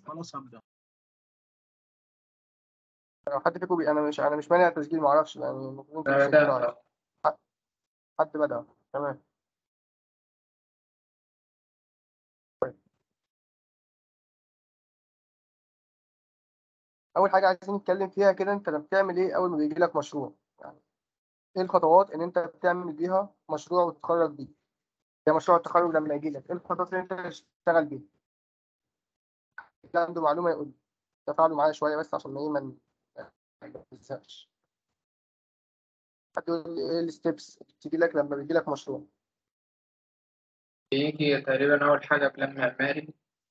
خلاص هبدا لو حد فيكم بي... انا مش انا مش مانع التسجيل ما اعرفش يعني المفروض انتوا أنا تسجلوا بدأت. عادي. حد بدأ تمام طيب. اول حاجه عايزين نتكلم فيها كده انت لما بتعمل ايه اول ما بيجي لك مشروع يعني ايه الخطوات اللي انت بتعمل بيها مشروع وتتخرج بيه ده مشروع التخرج لما يجي لك ايه الخطوات اللي انت تشتغل بيها اللي عنده معلومه يقول لي تفاعلوا معايا شويه بس عشان ما ايه ما ما نزهقش حد يقول لي ايه الستبس اللي بتيجي لك لما بيجي لك مشروع بيجي تقريبا أول حاجة بلان معماري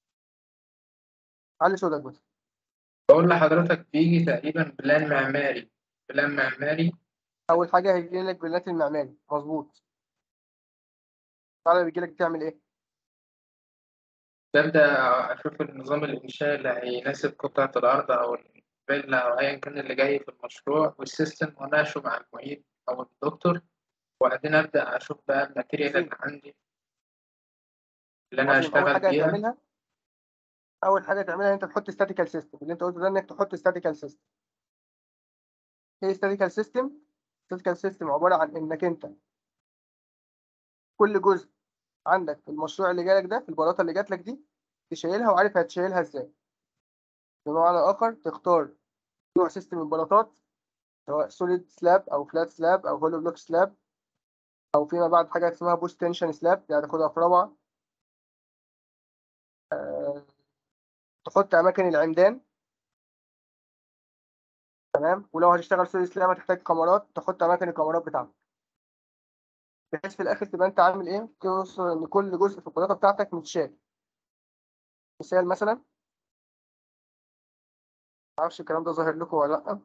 علي صوتك بس بقول لحضرتك بيجي تقريبا بلان معماري بلان معماري اول حاجه هيجي لك بلانات المعماري مظبوط تعالى بيجي لك تعمل ايه ببدأ أشوف النظام الإنشائي اللي هيناسب قطعة الأرض أو الفيلا أو أيا كان اللي جاي في المشروع والسيستم وأناقشه مع المعيد أو الدكتور وبعدين أبدأ أشوف بقى الماتيريال اللي عندي اللي أنا عظيم. اول هشتغل حاجه بيها هتعملها اول حاجه تعملها انت تحط ستاتيكال سيستم اللي انت قلته ده انك تحط ستاتيكال سيستم ايه ستاتيكال سيستم ستاتيكال سيستم عباره عن انك انت كل جزء عندك في المشروع اللي جالك ده في البلاطه اللي جات لك دي تشيلها وعارف هتشيلها ازاي بمعنى اخر تختار نوع سيستم البلاطات سواء سوليد سلاب او فلات سلاب او هولو بلوك سلاب او فيما بعد حاجه اسمها بوست تنشن سلاب دي هتاخدها في رابعه آه، تحط اماكن العمدان تمام ولو هتشتغل سوليد سلاب هتحتاج كاميرات تحط اماكن الكاميرات بتاعتك بحيث في الاخر تبقى انت عامل ايه توصل ان كل جزء في البلاطه بتاعتك متشال مثال مثلا معرفش الكلام ده ظاهر لكم ولا لا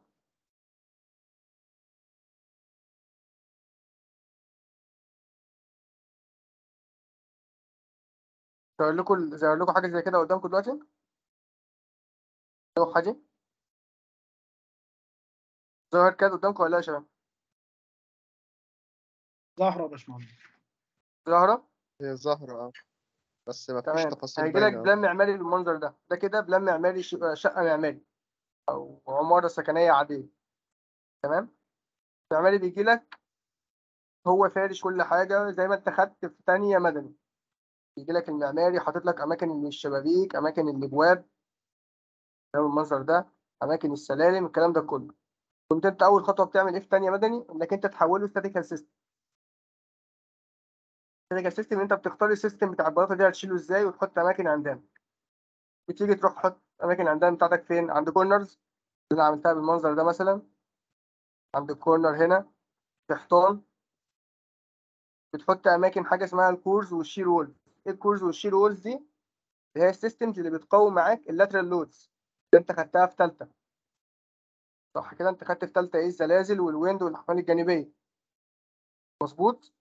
ظاهر لكم ظاهر لكم حاجه زي كده قدامكم دلوقتي لو حاجه ظاهر كده قدامكم ولا لا يا شباب ظاهره يا باشمهندس ظاهره هي ظاهرة اه بس مفيش تمام تفاصيل هيجي لك باينة أوي. بلان معماري بالمنظر ده ده كده بلان معماري ش- شقه معماري او عماره سكنيه عاديه تمام المعماري بيجي لك هو فارش كل حاجه زي ما انت خدت في تانية مدني بيجي لك المعماري حاطط لك اماكن الشبابيك اماكن الابواب ده المنظر ده اماكن السلالم الكلام ده كله كنت انت اول خطوه بتعمل ايه في تانية مدني انك انت تحوله ستاتيكال سيستم ستاتيكال سيستم انت بتختار السيستم بتاع البلاطه دي هتشيله ازاي وتحط اماكن عندها بتيجي تروح تحط اماكن عندها بتاعتك فين عند كورنرز اللي انا عملتها بالمنظر ده مثلا عند الكورنر هنا في حيطان بتحط اماكن حاجه اسمها الكورز والشير وولز ايه الكورز والشير وولز دي اللي هي السيستمز اللي بتقوم معاك اللاترال لودز اللي انت خدتها في ثالثه صح كده انت خدت في ثالثه ايه الزلازل والويند والاحمال الجانبيه مظبوط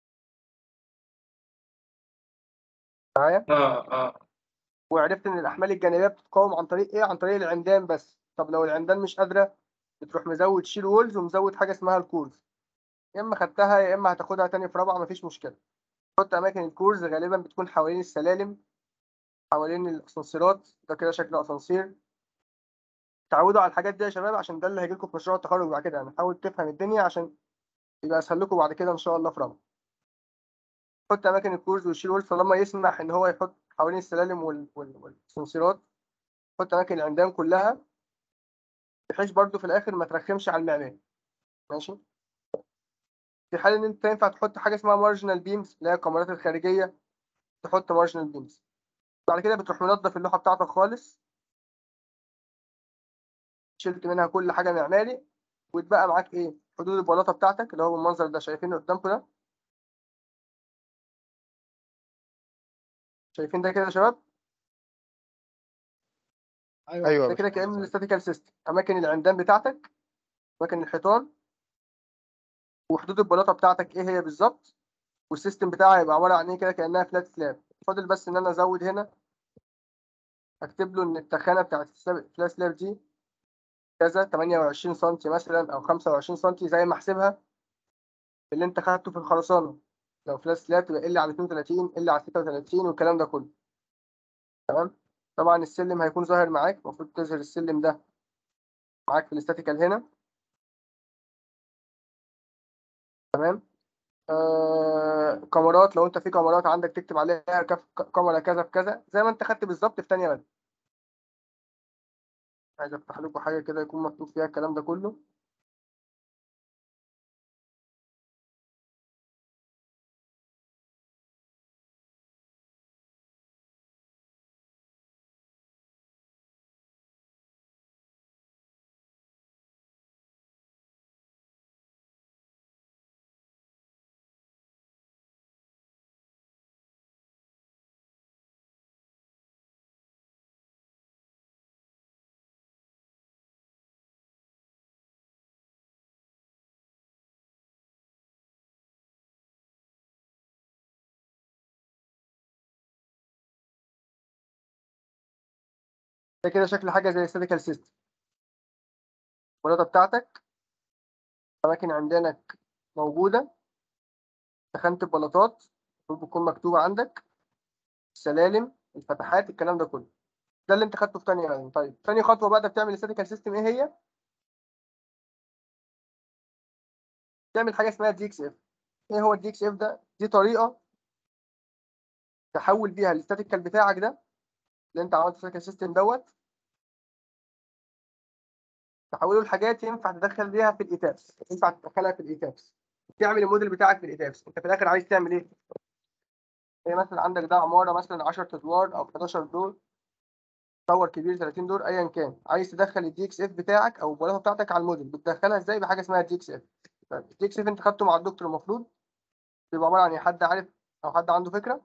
معايا اه اه وعرفت ان الاحمال الجانبيه بتتقاوم عن طريق ايه عن طريق العمدان بس طب لو العمدان مش قادره بتروح مزود شيل وولز ومزود حاجه اسمها الكورز يا اما خدتها يا اما هتاخدها تاني في رابعه مفيش مشكله تحط اماكن الكورز غالبا بتكون حوالين السلالم حوالين الاسانسيرات ده كده شكل اسانسير تعودوا على الحاجات دي يا شباب عشان ده اللي هيجي لكم في مشروع التخرج بعد كده يعني حاول تفهم الدنيا عشان يبقى اسهل لكم بعد كده ان شاء الله في رابعه حط اماكن الكورز والشيل وولز طالما يسمح ان هو يحط حوالين السلالم وال- وال- والاسانسيرات حط اماكن العمدان كلها بحيث برضو في الاخر ما ترخمش على المعماري ماشي في حال ان انت ينفع تحط حاجه اسمها مارجنال بيمز اللي هي الكاميرات الخارجيه تحط مارجنال بيمز بعد كده بتروح منظف اللوحه بتاعتك خالص شلت منها كل حاجه معماري واتبقى معاك ايه حدود البلاطه بتاعتك اللي هو بالمنظر ده شايفينه قدامكم ده شايفين ده كده يا شباب أيوة ده يا كده كأن باشمهندس. الاستاتيكال سيستم اماكن العمدان بتاعتك اماكن الحيطان وحدود البلاطه بتاعتك ايه هي بالظبط والسيستم بتاعها هيبقى عباره عن ايه كده كانها فلات سلاب فاضل بس ان انا ازود هنا اكتب له ان التخانه بتاعت الفلات سلاب دي كذا 28 سم مثلا او 25 سم زي ما احسبها اللي انت خدته في الخرسانه لو فلات سلاب تبقى ال على 32 ال على 36 والكلام ده كله تمام طبعا السلم هيكون ظاهر معاك المفروض تظهر السلم ده معاك في الاستاتيكال هنا تمام آه كاميرات لو انت في كاميرات عندك تكتب عليها كف كاميرا كذا في كذا زي ما انت خدت بالظبط في تانية مادة عايز افتح لكم حاجة كده يكون مكتوب فيها الكلام ده كله ده كده شكل حاجة زي statical system البلاطة بتاعتك أماكن عندك موجودة تخانة البلاطات المفروض بتكون مكتوبة عندك السلالم الفتحات الكلام ده كله ده اللي انت خدته في تانية يعني. طيب تاني خطوة بقى ده بتعمل statical system ايه هي؟ تعمل حاجة اسمها دي اكس اف ايه هو الدي اكس اف ده؟ دي طريقة تحول بيها الاستاتيكال بتاعك ده اللي انت عملت statical system دوت تحوله لحاجات ينفع تدخل بيها في الايتابس ينفع تدخلها في الايتابس تعمل الموديل بتاعك في الايتابس انت في الاخر عايز تعمل ايه زي مثلا عندك ده عماره مثلا 10 ادوار او 11 دور تاور كبير 30 دور ايا كان عايز تدخل الدي اكس اف بتاعك او البلاطه بتاعتك على الموديل بتدخلها ازاي بحاجه اسمها الدي اكس اف الدي اكس اف انت خدته مع الدكتور المفروض بيبقى عباره عن إيه؟ حد عارف او حد عنده فكره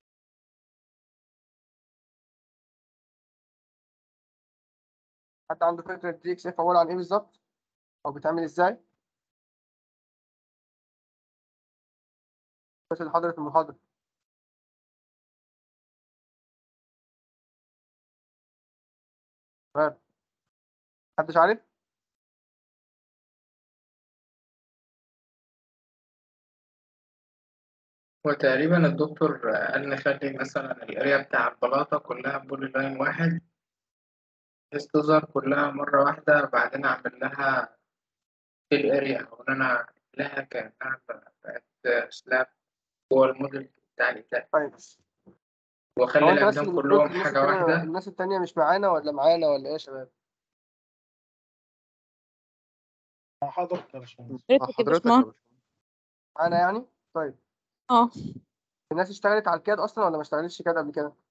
حد عنده فكره الدي اكس اف عباره عن ايه بالظبط او بيتعمل ازاي بس اللي حضرت المحاضره تمام محدش عارف وتقريبا الدكتور قال نخلي مثلا الاريا بتاع البلاطة كلها بولي لاين واحد بحيث تظهر كلها مرة واحدة بعدين أعمل لها فيل اريا أو إن أنا لها كأنها بقت سلاب جوه الموديل بتاع الإنتاج طيب وأخلي هو انت بس الأجسام المفروض كلهم الناس حاجة التانية واحدة الناس التانية مش معانا ولا معانا ولا ايه يا شباب حضرتك يا باشمهندس مع حضرتك يا حضرتك يا باشمهندس باشمهندس معانا يعني طيب اه الناس اشتغلت على الكاد اصلا ولا ما اشتغلتش كاد قبل كده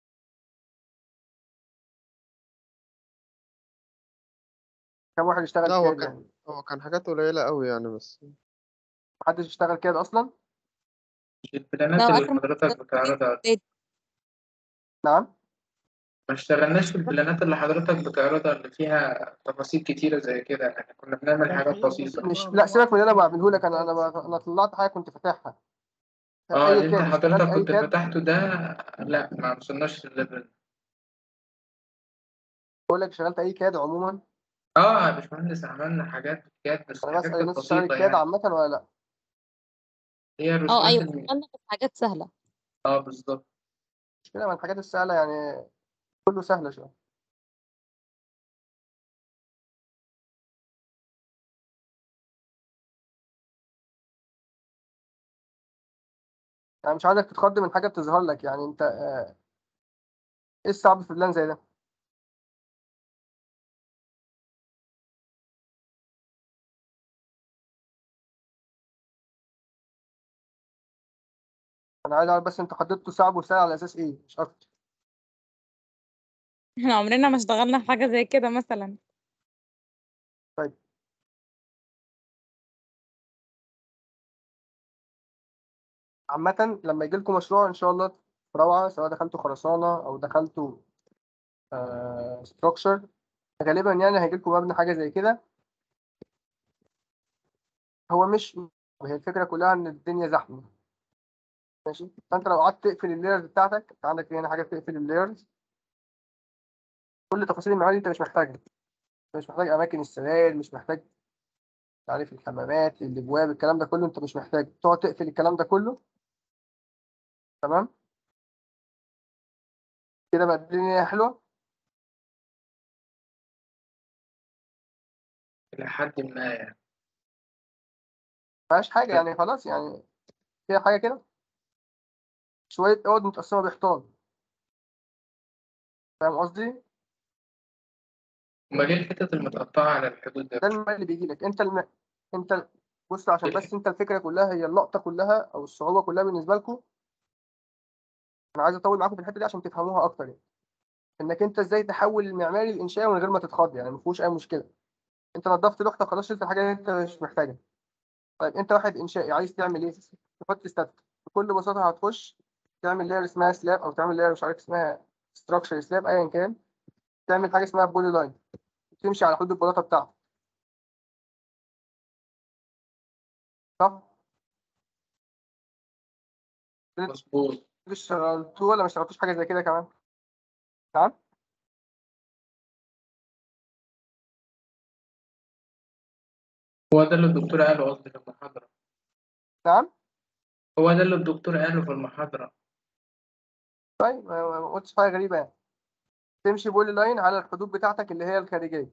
كم واحد اشتغل لا هو كاد كان يعني هو كان حاجات قليلة قوي يعني بس محدش اشتغل كاد اصلا مش البلانات لا اللي اخر مرة حضرتك بتعرضها نعم ما اشتغلناش في البلانات اللي حضرتك بتعرضها اللي فيها تفاصيل كتيرة زي كده يعني كنا بنعمل حاجات بسيطة مش لا سيبك من اللي انا بعمله لك انا انا انا طلعت حاجه كنت فاتحها اه اي اللي انت كاد اشتغلت حضرتك اي كنت كاد فتحته ده لا ما وصلناش للليفل بقول لك اشتغلت اي كاد عموما اه يا باشمهندس عملنا حاجات كانت بس انا الحاجات بسال كانت الناس اشتغلت بسيطة كاد يعني عامه ولا لا هي اه الرسومات ايوه اللي اشتغلنا في حاجات سهلة اه بالظبط مش كده من الحاجات السهله يعني كله سهله شويه يعني مش عايزك تتخض من حاجه بتظهر لك يعني انت آه، ايه الصعب في بلان زي ده انا عايز اعرف بس انت حددته صعب وسهل على اساس ايه مش اكتر احنا عمرنا ما اشتغلنا في حاجة زي كده مثلا عامه لما يجي لكم مشروع ان شاء الله في روعه سواء دخلتوا خرسانه او دخلتوا ستراكشر غالبا يعني هيجي لكم مبنى حاجه زي كده هو مش هي الفكره كلها ان الدنيا زحمه ماشي فانت لو قعدت تقفل اللايرز بتاعتك انت عندك هنا حاجه بتقفل اللايرز كل تفاصيل المعماري دي انت مش محتاجها انت مش محتاج اماكن السراير مش محتاج مش عارف الحمامات الابواب الكلام ده كله انت مش محتاج تقعد تقفل الكلام ده كله تمام كده بقى الدنيا حلوه إلى حد ما يعني مفيهاش حاجه يعني خلاص يعني فيها حاجه كده شويه اوض متقسمه بحيطان فاهم قصدي أمال إيه الحتت المتقطعة على الحدود ده؟ ده المال اللي بيجي لك انت الم... انت بص عشان بس انت الفكره كلها هي اللقطه كلها او الصعوبه كلها بالنسبه لكم انا عايز اطول معاكم في الحته دي عشان تفهموها اكتر يعني انك انت ازاي تحول المعماري الانشائي من غير ما تتخض يعني ما فيهوش اي مشكله انت نظفت لوحتك خلاص شلت الحاجه اللي انت مش محتاجها طيب انت واحد انشائي عايز تعمل ايه تحط ستاتيك بكل بساطه هتخش تعمل لاير اسمها سلاب او تعمل لاير مش عارف اسمها ستراكشر سلاب ايا كان تعمل حاجه اسمها بولي لاين تمشي على حدود البلاطه بتاعتك صح مظبوط اشتغلتوا ولا ما اشتغلتوش حاجه زي كده كمان نعم هو ده اللي الدكتور قاله قصدي في المحاضرة نعم هو ده اللي الدكتور قاله في المحاضرة طيب ما ما- ما قلتش حاجه غريبه يعني تمشي بولي لاين على الحدود بتاعتك اللي هي الخارجيه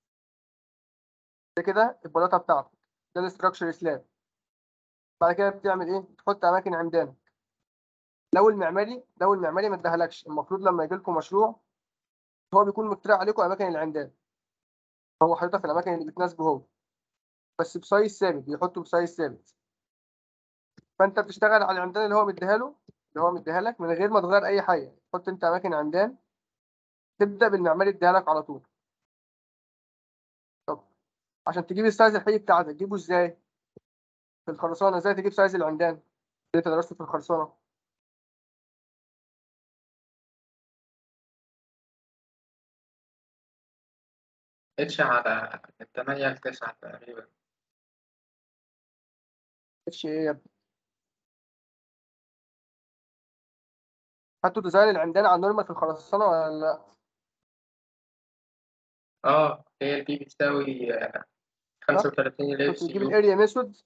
ده كده البلاطه بتاعتك ده الاستراكشر سلاب بعد كده بتعمل ايه تحط اماكن عمدانك لو المعماري لو المعماري ما اداهالكش المفروض لما يجي لكم مشروع هو بيكون مقترح عليكم اماكن العمدان هو حاططها في الاماكن اللي بتناسبه هو بس بسايز ثابت بيحطه بسايز ثابت فانت بتشتغل على العمدان اللي هو مديها له اللي هو مديها لك من غير ما تغير اي حاجه تحط انت اماكن عمدان تبدا بالمعماري يديها لك على طول طب عشان تجيب السايز الحقيقي بتاعك تجيبه ازاي في الخرسانه ازاي تجيب سايز العمدان اللي انت درسته في الخرسانه اتش على من 8 ل 9 تقريبا اتش ايه يا ابني خدتوا ديزاين العمدان على النورمال في الخرسانه ولا لا اه هي البي بتساوي آه، 35 ال كنت بتجيب يو الاريا ميثود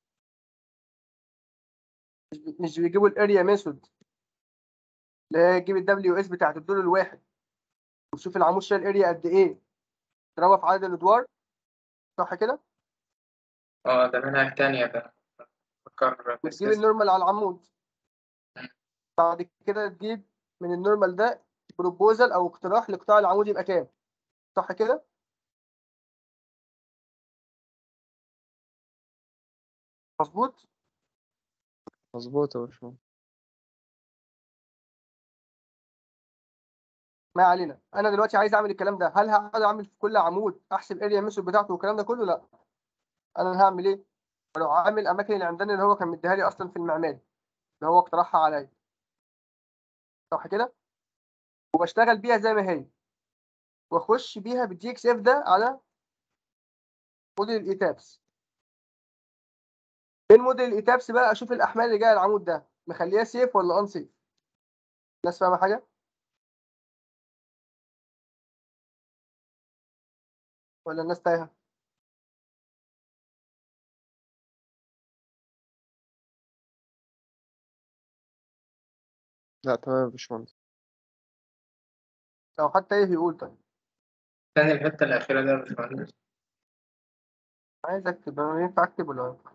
مش بي- مش بيجيبوا الاريا ميثود اللي هي تجيب الدبليو اس بتاعت الدور الواحد وتشوف العمود شايل اريا قد ايه تضربها في عدد الادوار صح كده اه ده منهج تانية ده فكر وتجيب النورمال على العمود بعد كده تجيب من النورمال ده بروبوزال او اقتراح لقطاع العمود يبقى كام صح كده مظبوط مظبوط يا باشمهندس ما علينا انا دلوقتي عايز اعمل الكلام ده هل هقعد اعمل في كل عمود احسب اريا ميثود بتاعته والكلام ده كله لا انا هعمل ايه لو عامل اماكن العمدان اللي هو كان مديها لي اصلا في المعماري اللي هو اقترحها عليا صح كده وبشتغل بيها زي ما هي واخش بيها بالدي اكس اف ده على موديل الايتابس بين موديل الايتابس بقى اشوف الاحمال اللي جايه على العمود ده مخليها سيف ولا ان سيف الناس فاهمه حاجه ولا الناس تايهه لا تمام يا باشمهندس لو حتى ايه يقول طيب تاني الحتة الأخيرة ده يا باشمهندس عايز اكتب انا ينفع اكتب ولا ما ينفعش؟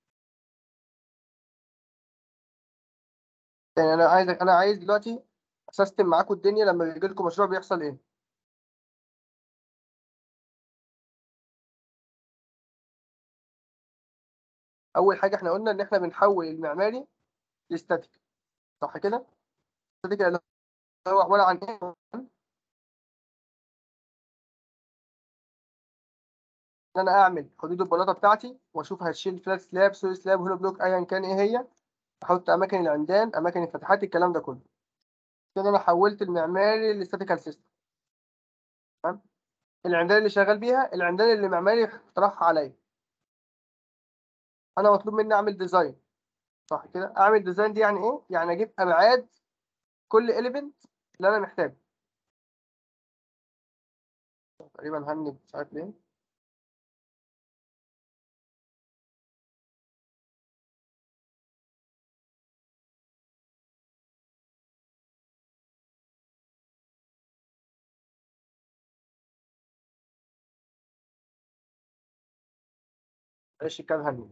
يعني انا عايز انا عايز دلوقتي اسيستم معاكم الدنيا لما بيجي لكم مشروع بيحصل ايه اول حاجه احنا قلنا ان احنا بنحول المعماري لاستاتيك صح كده استاتيك اللي هو عباره عن ايه ان انا اعمل حدود البلاطه بتاعتي واشوف هتشيل فلات سلاب سوري سلاب هولو بلوك ايا كان ايه هي احط اماكن العمدان اماكن الفتحات الكلام ده كله كده انا حولت المعماري لاستاتيكال سيستم تمام العمدان اللي شغال بيها العمدان اللي المعماري اقترحها عليا انا مطلوب مني اعمل ديزاين صح كده اعمل ديزاين دي يعني ايه يعني اجيب ابعاد كل اليمنت اللي انا محتاجه تقريبا هنج مش عارف ليه معلش كام هني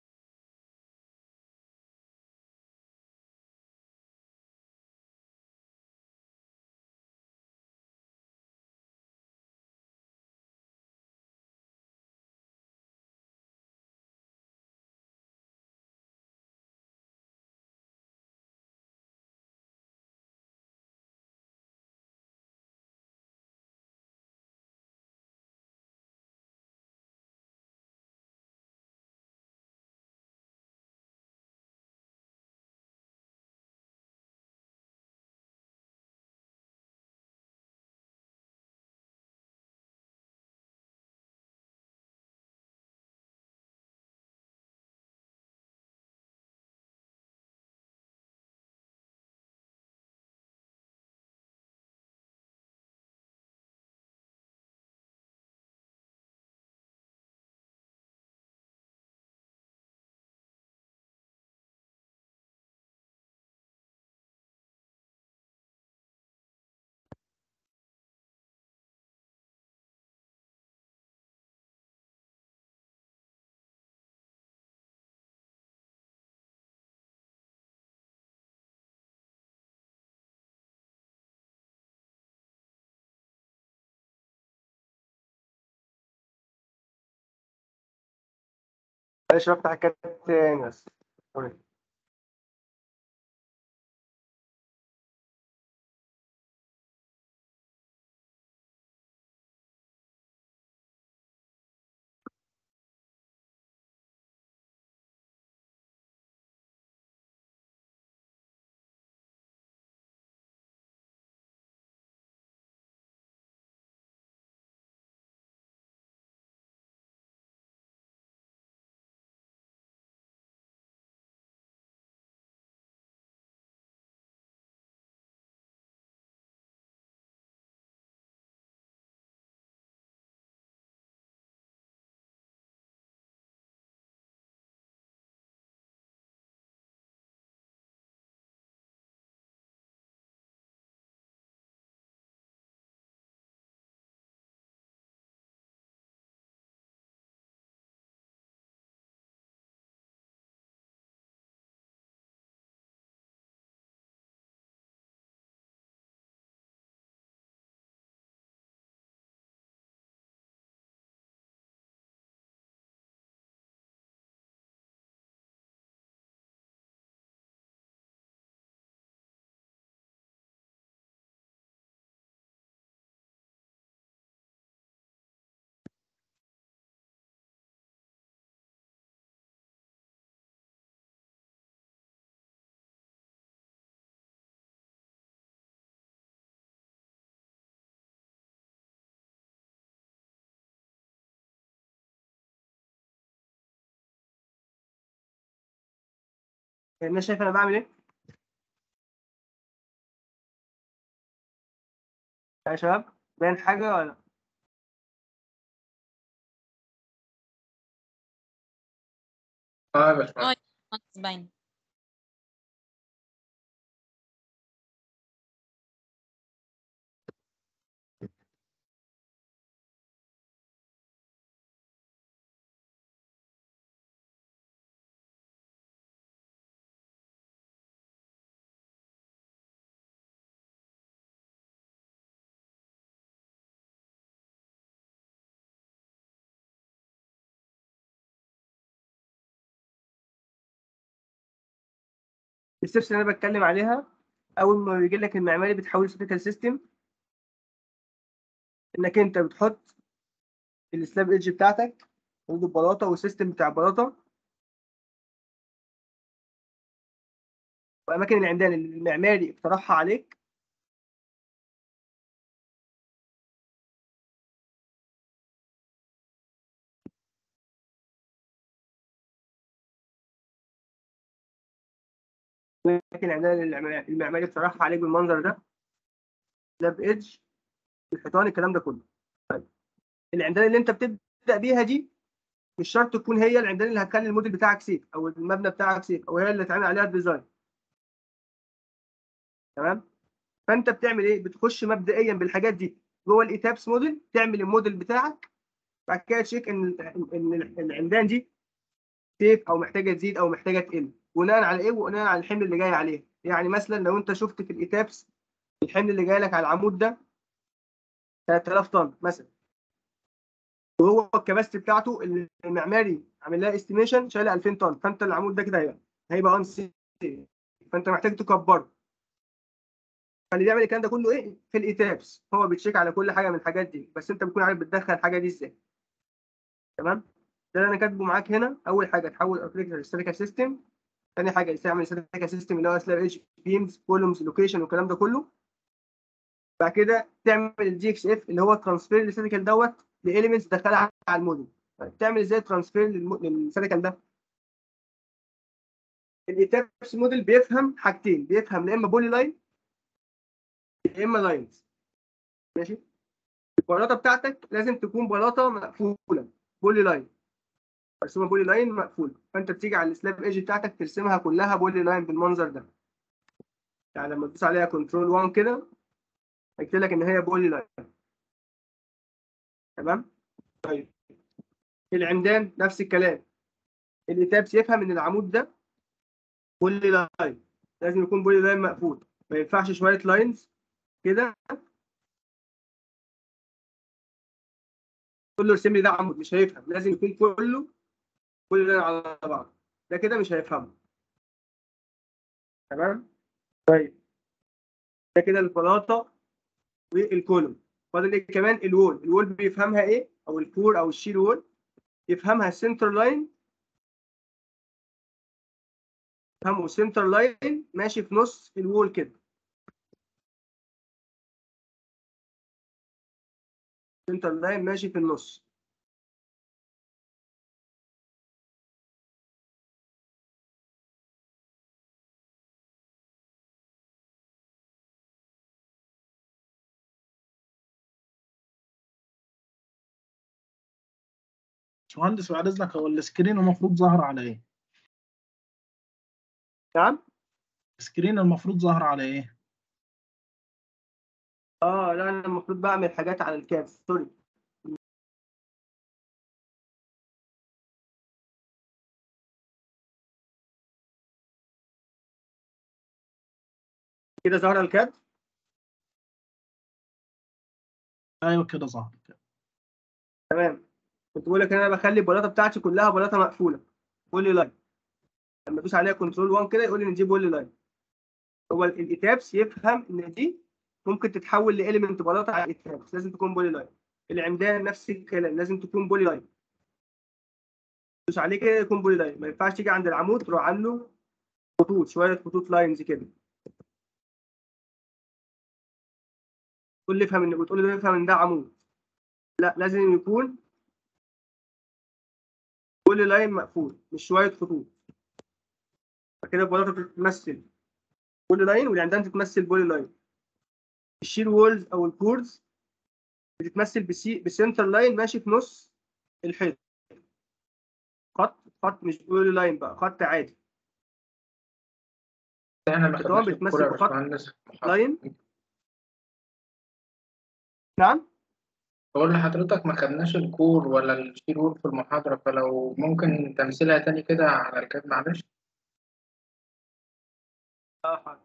معلش بفتح الكات تاني بس سوري. الناس شايف انا بعمل ايه؟ يا شباب باين حاجة ولا اه يا باشمهندس خلاص باين الستبس اللي انا بتكلم عليها اول ما بيجي لك المعماري بتحول لسيتيكال سيستم انك انت بتحط السلاب ايدج بتاعتك حدود البلاطه والسيستم بتاع البلاطه واماكن العمدان اللي المعماري اقترحها عليك اماكن العمدان اللي المعماري- المعماري اقترحها عليك بالمنظر ده سلاب ايدج الحيطان الكلام ده كله طيب العمدان اللي انت بتبدا بيها دي مش شرط تكون هي العمدان اللي هتخلي الموديل بتاعك سيف او المبنى بتاعك سيف او هي اللي اتعمل عليها الديزاين تمام فانت بتعمل ايه بتخش مبدئيا بالحاجات دي جوه الايتابس موديل تعمل الموديل بتاعك بعد كده تشيك ان ان العمدان دي سيف او محتاجه تزيد او محتاجه تقل بناء على ايه وبناء على الحمل اللي جاي عليه يعني مثلا لو انت شفت في الايتابس الحمل اللي جاي لك على العمود ده 3000 طن مثلا وهو الكباستي بتاعته اللي المعماري عامل لها استيميشن شايله 2000 طن فانت العمود ده كده هيبقى هيبقى ان فانت محتاج تكبره فاللي بيعمل الكلام ده كله ايه في الايتابس هو بيتشيك على كل حاجه من الحاجات دي بس انت بتكون عارف بتدخل الحاجه دي ازاي تمام ده اللي انا كاتبه معاك هنا اول حاجه تحول اركتكتشر لستاتيكال سيستم ثاني حاجه يستعمل ستاتيكال سيستم اللي هو سلاب ايدج بيمز كولومز لوكيشن والكلام ده كله بعد كده تعمل الجي اكس اف اللي هو ترانسفير للستاتيكال دوت لاليمنتس تدخلها على الموديل طيب تعمل ازاي ترانسفير للستاتيكال ده الايتابس موديل بيفهم حاجتين بيفهم يا اما بولي لاين يا اما لاينز ماشي البلاطه بتاعتك لازم تكون بلاطه مقفوله بولي لاين مرسومه بولي لاين مقفوله فانت بتيجي على السلاب ايدج بتاعتك ترسمها كلها بولي لاين بالمنظر ده يعني لما تدوس عليها كنترول 1 كده هيكتب لك ان هي بولي لاين تمام طيب العمدان نفس الكلام الايتابس يفهم ان العمود ده بولي لاين لازم يكون بولي لاين مقفول ما ينفعش شويه لاينز كده تقول له ارسم لي ده عمود مش هيفهم لازم يكون كله كل ده على بعض ده كده مش هيفهمه تمام طيب ده كده البلاطه والكولوم فاضل ايه كمان الوول الوول بيفهمها ايه او الكور او الشيل وول يفهمها السنتر لاين يفهمه سنتر لاين ماشي في نص الوول كده سنتر لاين ماشي في النص باشمهندس بعد اذنك هو السكرين المفروض ظاهر على ايه؟ نعم السكرين المفروض ظاهر على ايه؟ اه لا انا المفروض بعمل حاجات على الكاب سوري كده ظهر الكاد ايوه كده ظهر كده تمام كنت بقول لك ان انا بخلي البلاطه بتاعتي كلها بلاطه مقفوله بولي لاين لما ادوس عليها كنترول 1 كده يقول لي ان دي بولي لاين هو الايتابس يفهم ان دي ممكن تتحول لاليمنت بلاطه على الايتابس لازم تكون بولي لاين العمدان نفس الكلام لازم تكون بولي لاين تدوس عليه كده يكون بولي لاين ما ينفعش تيجي عند العمود تروح عامله خطوط شويه خطوط لاينز كده تقول لي افهم ان بتقول لي افهم ان ده عمود لا لازم يكون كل لاين مقفول مش شويه خطوط فكده البلاطه بتمثل بولي لاين والعمدان تتمثل بولي لاين الشيل وولز او الكورز بتتمثل بسي بسنتر لاين ماشي في نص الحيط خط خط مش بولي لاين بقى خط عادي احنا ما طبعاً خدناش بتمثل الكورة يا بخط باشمهندس لاين نعم بقول لحضرتك ما خدناش الكور ولا الشيل وول في المحاضرة فلو ممكن تمثيلها تاني كده على الكاد معلش اه حاضر.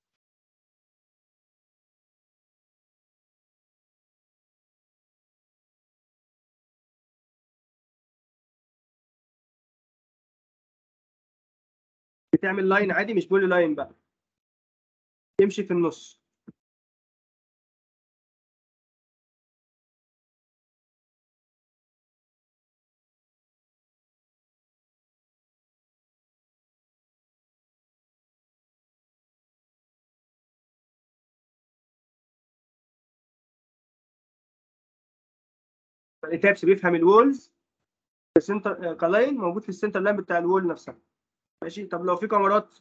بتعمل لاين عادي مش بولي لاين بقى تمشي في النص التابس بيفهم الوولز السنتر كلاين موجود في السنتر لاين بتاع الوول نفسها ماشي طب لو في كاميرات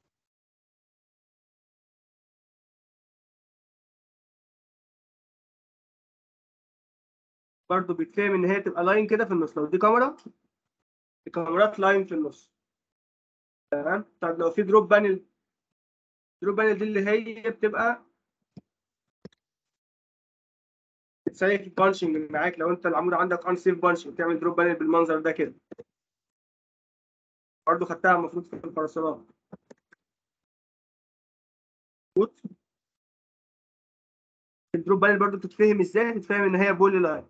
برضه بيتفهم ان هي تبقى لاين كده في النص لو دي كاميرا الكاميرات لاين في النص تمام طب لو في دروب بانل دروب بانل دي اللي هي بتبقى بتسيف بانشنج معاك لو انت العمود عندك ان سيف بانشنج تعمل دروب بانل بالمنظر ده كده برضه خدتها المفروض في الباراسولات مظبوط الدروب بانل برضه بتتفهم ازاي بتتفهم ان هي بولي لاين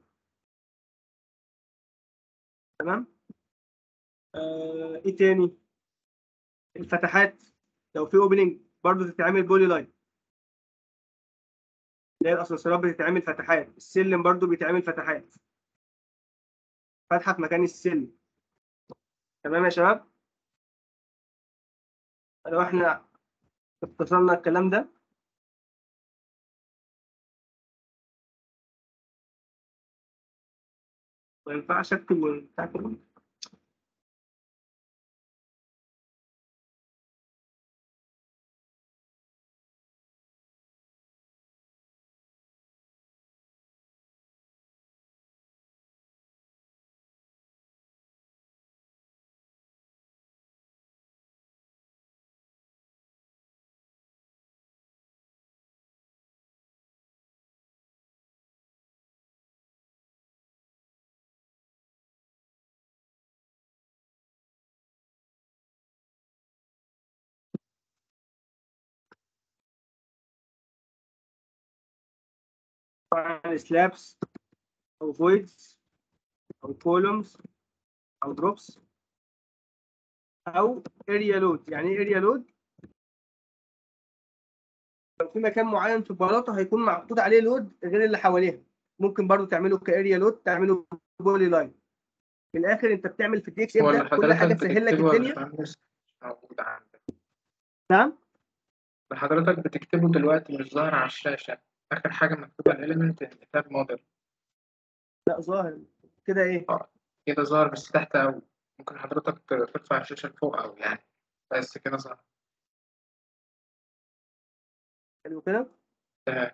تمام آه ايه تاني الفتحات لو في اوبننج برضه تتعمل بولي لاين اللي هي الاسانسيرات بتتعمل فتحات السلم برضه بيتعمل فتحات فتحه في مكان السلم تمام يا شباب لو احنا اختصرنا الكلام ده ما ينفعش اكتب بتاع كده طبعا سلابس او فويدز او كولومز او دروبس او اريا لود يعني ايه اريا لود لو في مكان معين في البلاطه هيكون محطوط عليه لود غير اللي حواليها ممكن برضو تعمله كاريا لود تعمله بولي لاين في الاخر انت بتعمل في الدي اكس ولا ام كل حاجه حضرتك تسهل لك بتكتبه ولا الدنيا مش موجود عندك نعم اللي حضرتك بتكتبه دلوقتي مش ظاهر على الشاشة آخر حاجة مكتوبة الإيليمنت كتاب موديل لا ظاهر كده ايه كده ظاهر بس تحت أوي ممكن حضرتك ترفع الشاشة لفوق أوي يعني بس كده ظاهر حلو كده تمام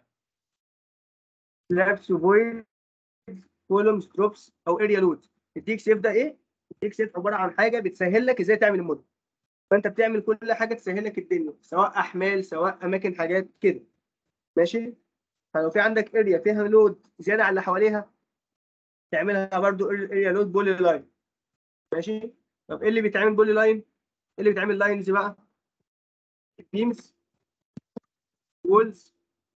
سلابس وفويد كولومز دروبس او اريا لود الدي اكس اف ده ايه؟ الدي اكس اف عباره عن حاجه بتسهل لك ازاي تعمل الموديل فانت بتعمل كل حاجه تسهل لك الدنيا سواء احمال سواء اماكن حاجات كده ماشي فلو في عندك اريا فيها لود زياده عن اللي حواليها تعملها برضو اريا لود بولي لاين ماشي طب ايه اللي بيتعمل بولي لاين؟ ايه اللي بيتعمل لاينز بقى؟ بيمز وولز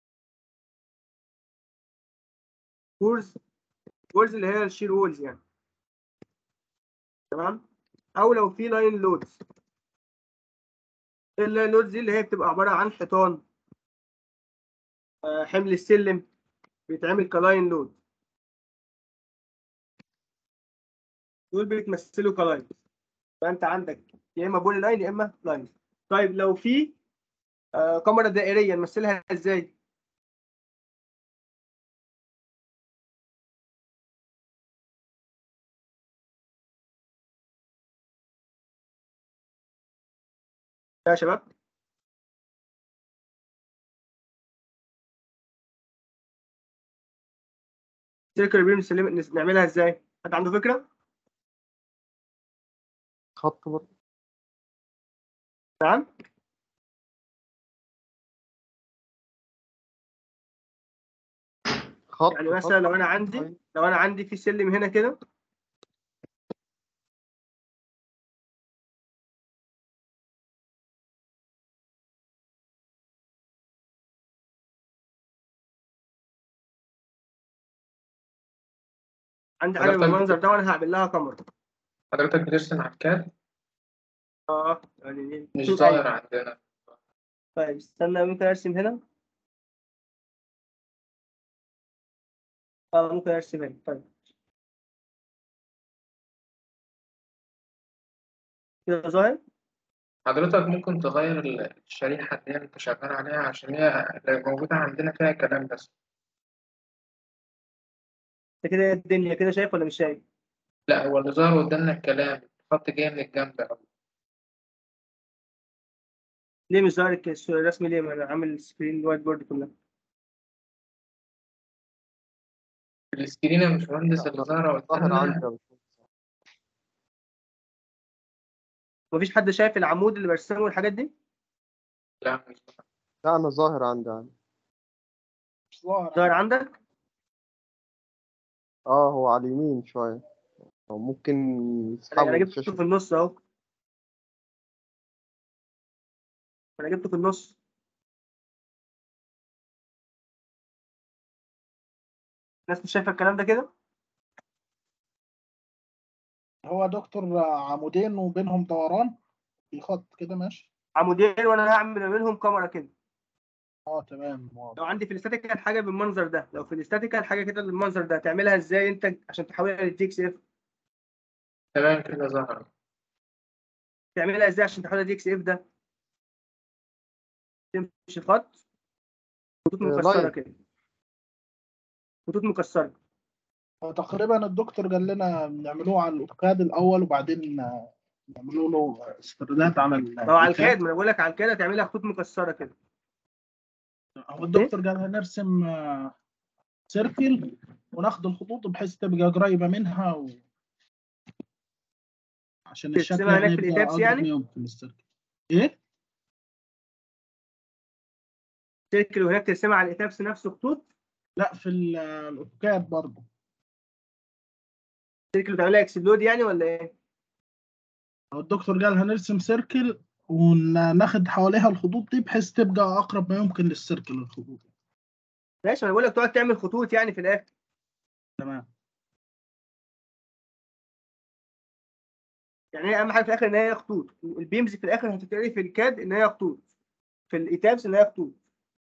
كورز وولز اللي هي الشير وولز يعني تمام او لو في لاين لودز اللاين لودز دي اللي هي بتبقى عباره عن حيطان آه، حمل السلم بيتعمل كلاين لود دول بيتمثلوا كلاين فانت عندك يا اما بولي لاين يا اما لاين طيب لو في آه، كاميرا دائريه نمثلها ازاي يا شباب سيركل بيم نسلم- نعملها ازاي حد عنده فكره خط برضه نعم خط يعني مثلا لو انا عندي لو انا عندي في سلم هنا كده عندي حاجه حضرتك بالمنظر ده وانا هعمل لها كاميرا حضرتك بترسم على الكاد اه يعني مش شوف ظاهر أيوة. عندنا طيب استنى ممكن ارسم هنا اه ممكن ارسم هنا طيب كده ظاهر حضرتك ممكن تغير ال- الشريحة اللي انت شغال عليها عشان هي اللي موجودة عندنا فيها كلام بس انت كده الدنيا كده شايف ولا مش شايف لا هو اللي ظهر قدامنا الكلام الخط جاي من الجنب أوي ليه مش ظاهر الك- الرسم ليه ما انا عامل سكرين وايت بورد كلها السكرين يا باشمهندس اللي ظاهرة ظاهر عندي قدامنا يا باشمهندس. مفيش حد شايف العمود اللي برسمه والحاجات دي لا مش ظاهر. لا انا ظاهر عندي عندي مش ظاهر ظاهر عندك اه هو على اليمين شوية أو ممكن انا يسحبوا جبته الشاشة في النص اهو انا جبته في النص الناس مش شايفه الكلام ده كده هو دكتور عمودين وبينهم دوران في خط كده ماشي عمودين وانا هعمل ما بينهم كاميرا كده اه تمام واضح. لو عندي في الاستاتيكال حاجه بالمنظر ده لو في الاستاتيكال حاجه كده بالمنظر ده تعملها ازاي انت عشان تحولها للتي اكس اف تمام كده ظهر تعملها ازاي عشان تحولها دي اكس اف ده تمشي خط خطوط آه، مكسره لاين. كده خطوط مكسره هو تقريبا الدكتور قال لنا نعملوه على الاوتوكاد الاول وبعدين آه، نعملوا له استرداد على ال- ما هو على الكاد. الكاد ما انا بقول لك على الكاد تعملها خطوط مكسره كده هو الدكتور قال هنرسم آه، سيركل وناخد الخطوط بحيث تبقى قريبة منها و... عشان الشكل ترسمها هناك في يبقى الإيتابس أقرب يعني؟ ما يمكن للسيركل ايه؟ سيركل وهناك ترسمها على الاتابس نفسه خطوط لا في ال- الاوتوكاد برضه سيركل وتعملها اكسبلود يعني ولا ايه؟ هو الدكتور قال هنرسم سيركل وناخد حواليها الخطوط دي بحيث تبقى اقرب ما يمكن للسيركل الخطوط ماشي ما انا بقول لك تقعد تعمل خطوط يعني في الاخر تمام يعني هي اهم حاجه في الاخر ان هي خطوط البيمز في الاخر هتتقري في الكاد ان هي خطوط في الايتابس ان هي خطوط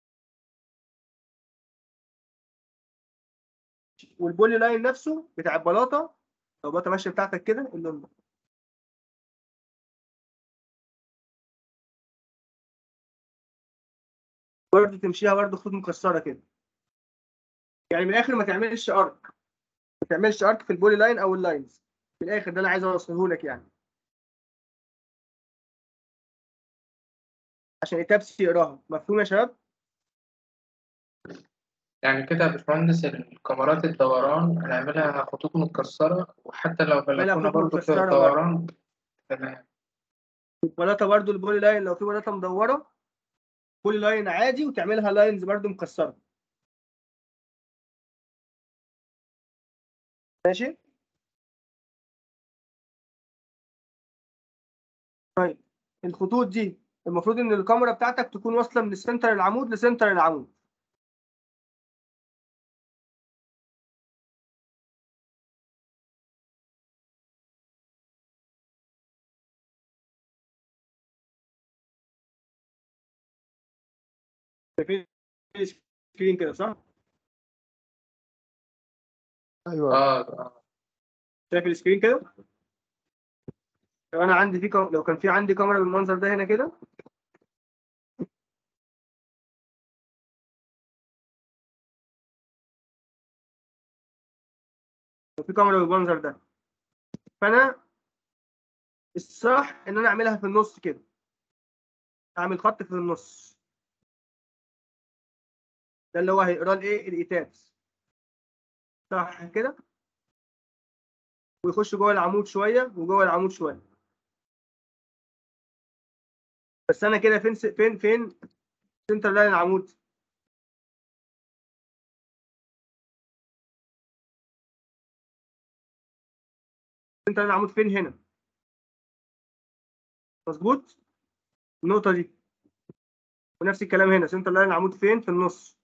والبولي لاين نفسه بتاع البلاطه لو البلاطه ماشيه بتاعتك كده اللون ده برضه تمشيها برضه خطوط مكسره كده يعني من الاخر ما تعملش ارك ما تعملش ارك في البولي لاين او اللاينز في الاخر ده انا عايز اوصله لك يعني عشان التابس يقراها مفهوم يا شباب يعني كده يا باشمهندس الكاميرات الدوران هنعملها خطوط متكسرة وحتى لو بلكونة خطوط برضه فيها متكسرة دوران تمام البلاطه برضو البولي لاين لو في بلاطه مدوره بولي لاين عادي وتعملها لاينز برضو مكسره ماشي طيب الخطوط دي المفروض ان الكاميرا بتاعتك تكون واصله من السنتر العمود لسنتر العمود شايفين السكرين كده صح؟ ايوه اه آه. شايف السكرين كده؟ لو انا عندي في كام... لو كان في عندي كاميرا بالمنظر ده هنا كده لو في كاميرا بالمنظر ده فانا الصح ان انا اعملها في النص كده اعمل خط في النص ده اللي هو هيقرا الايه الايتابس صح كده ويخش جوه العمود شويه وجوه العمود شويه بس انا كده فين س- فين فين سنتر لاين العمود سنتر لاين العمود فين هنا مظبوط النقطه دي ونفس الكلام هنا سنتر لاين العمود فين في النص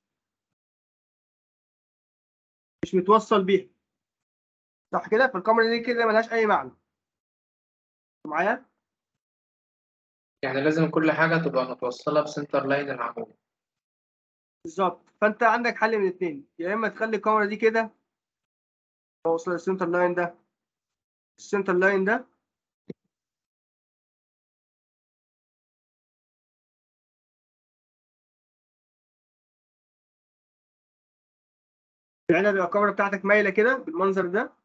مش متوصل بيها صح كده فالكاميرا دي كده ملهاش اي معنى معايا يعني لازم كل حاجة تبقى متوصلة بسنتر لاين العمود بالظبط فانت عندك حل من الاثنين يا اما تخلي الكاميرا دي كده توصل السنتر لاين ده السنتر لاين ده يعني بيبقى الكاميرا بتاعتك مايله كده بالمنظر ده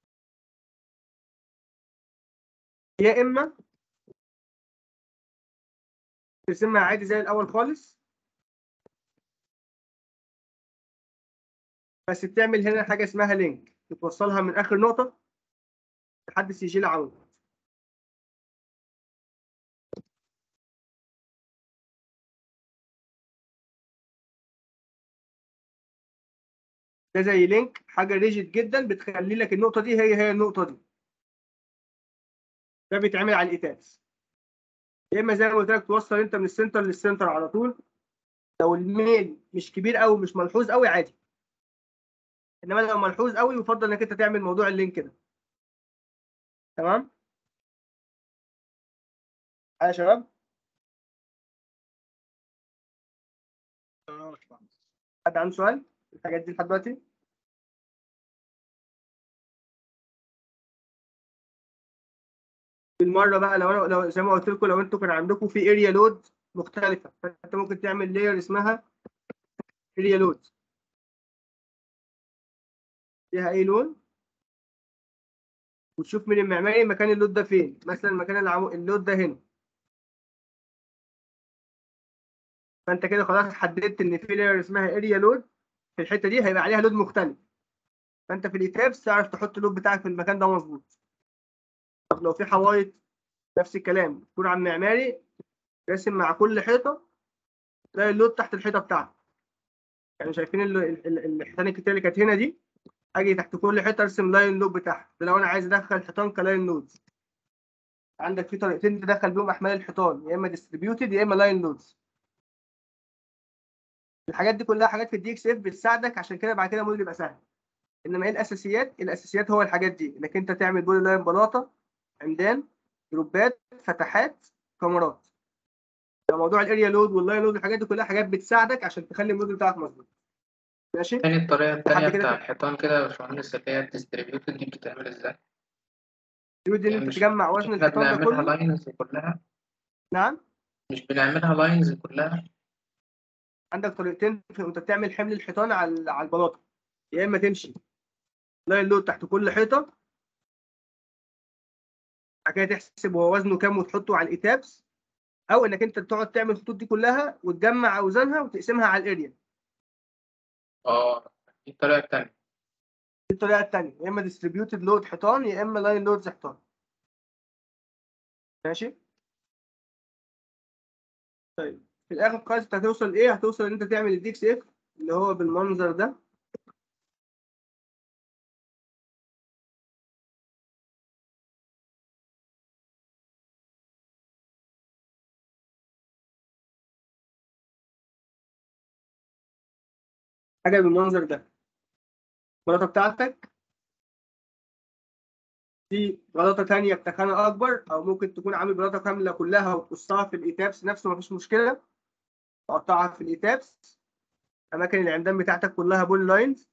يا اما ترسمها عادي زي الاول خالص بس بتعمل هنا حاجه اسمها لينك بتوصلها من اخر نقطه لحد سجل عمود ده زي لينك حاجه ريجيد جدا بتخلي لك النقطه دي هي هي النقطه دي ده بيتعمل على الايتابس يا اما زي ما قلت لك توصل انت من السنتر للسنتر على طول لو الميل مش كبير قوي مش ملحوظ قوي عادي انما لو ملحوظ قوي يفضل انك انت تعمل موضوع اللينك ده تمام يا شباب تمام يا باشمهندس. حد عنده سؤال في الحاجات دي لحد دلوقتي بالمره بقى لو انا لو زي ما قلت لكم لو انتوا كان عندكم في اريا لود مختلفه فانت ممكن تعمل لاير اسمها اريا لود فيها اي لون وتشوف من المعماري مكان اللود ده فين مثلا مكان العمو... اللود ده هنا فانت كده خلاص حددت ان في لاير اسمها اريا لود في الحته دي هيبقى عليها لود مختلف فانت في الايتابس تعرف تحط اللود بتاعك في المكان ده مظبوط طب لو في حوايط نفس الكلام تكون على المعماري راسم مع كل حيطه تلاقي اللود تحت الحيطه بتاعتك يعني شايفين ال- ال- ال- الحيطان الكتير اللي كانت هنا دي اجي تحت كل حته ارسم لاين لود بتاعها ده لو انا عايز ادخل حيطان كلاين لودز عندك في طريقتين تدخل بيهم احمال الحيطان يا اما ديستريبيوتد يا اما لاين لودز الحاجات دي كلها حاجات في الدي اكس اف بتساعدك عشان كده بعد كده الموديل يبقى سهل انما ايه الاساسيات الاساسيات هو الحاجات دي انك انت تعمل بولي لاين بلاطه عمدان جروبات فتحات كاميرات موضوع الاريا لود واللاين لود الحاجات دي كلها حاجات بتساعدك عشان تخلي الموديل بتاعك مظبوط ماشي تاني الطريقة التانية كده بتاع كده. الحيطان كده يا باشمهندس اللي هي الديستريبيوتد دي بتتعمل ازاي؟ تريد ان يعني انت مش- تجمع مش وزن احنا الحيطان ده بنعملها كله لاينز كلها نعم مش بنعملها لاينز كلها عندك طريقتين في انت بتعمل حمل الحيطان على على البلاطه يا اما تمشي لاين لود تحت كل حيطه بعد كده تحسب هو وزنه كام وتحطه على الايتابس او انك انت تقعد تعمل الخطوط دي كلها وتجمع اوزانها وتقسمها على الاريا اه دي الطريقة التانية دي الطريقه الثانيه يا اما ديستريبيوتد لود حيطان يا اما لاين لودز حيطان ماشي طيب في الاخر خالص انت هتوصل لايه هتوصل ان انت تعمل الدي اكس اف اللي هو بالمنظر ده حاجه بالمنظر ده البلاطه بتاعتك في بلاطه تانية بتخانه اكبر او ممكن تكون عامل بلاطه كامله كلها وتقصها في الايتابس نفسه مفيش مشكله تقطعها في الايتابس اماكن العمدان بتاعتك كلها بول لاينز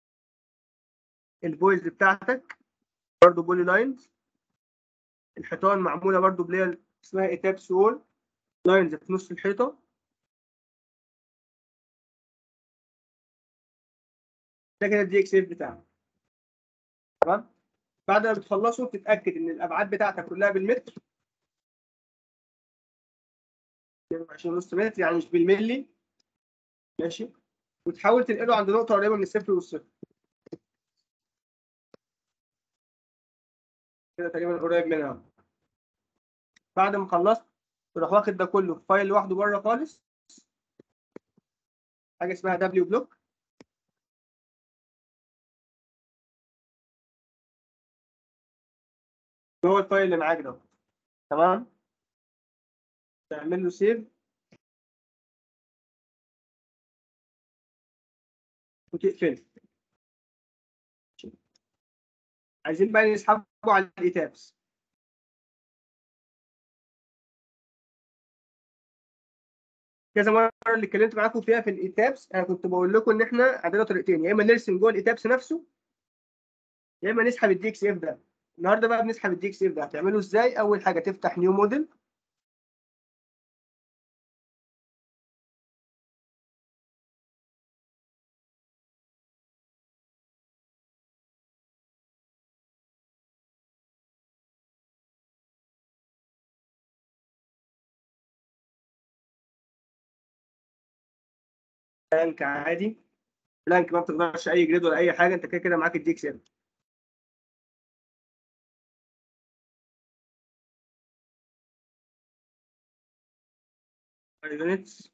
البويز بتاعتك برضو بولي لاينز الحيطان معموله برضو بلير اسمها ايتابس وول لاينز في نص الحيطه ده كده الدي اكس اف بتاعك تمام بعد ما بتخلصه بتتاكد ان الابعاد بتاعتك كلها بالمتر 22 نص متر يعني مش بالملي ماشي وتحاول تنقله عند نقطه قريبه من الصفر والصفر كده تقريبا قريب منها بعد ما خلصت تروح واخد ده كله في فايل لوحده بره خالص حاجه اسمها دبليو بلوك هو الفايل اللي معاك ده تمام تعمل له سيف وتقفله عايزين بقى نسحبه على الايتابس كذا مره اللي اتكلمت معاكم فيها في الايتابس انا كنت بقول لكم ان احنا عندنا طريقتين يا اما نرسم جوه الايتابس نفسه يا اما نسحب الدي اكس اف ده النهارده بقى بنسحب الدي اكس اف ده هتعمله ازاي اول حاجه تفتح نيو موديل بلانك عادي بلانك ما بتقدرش اي جريد ولا اي حاجه انت كده كده معاك الدي اكس اف يونتس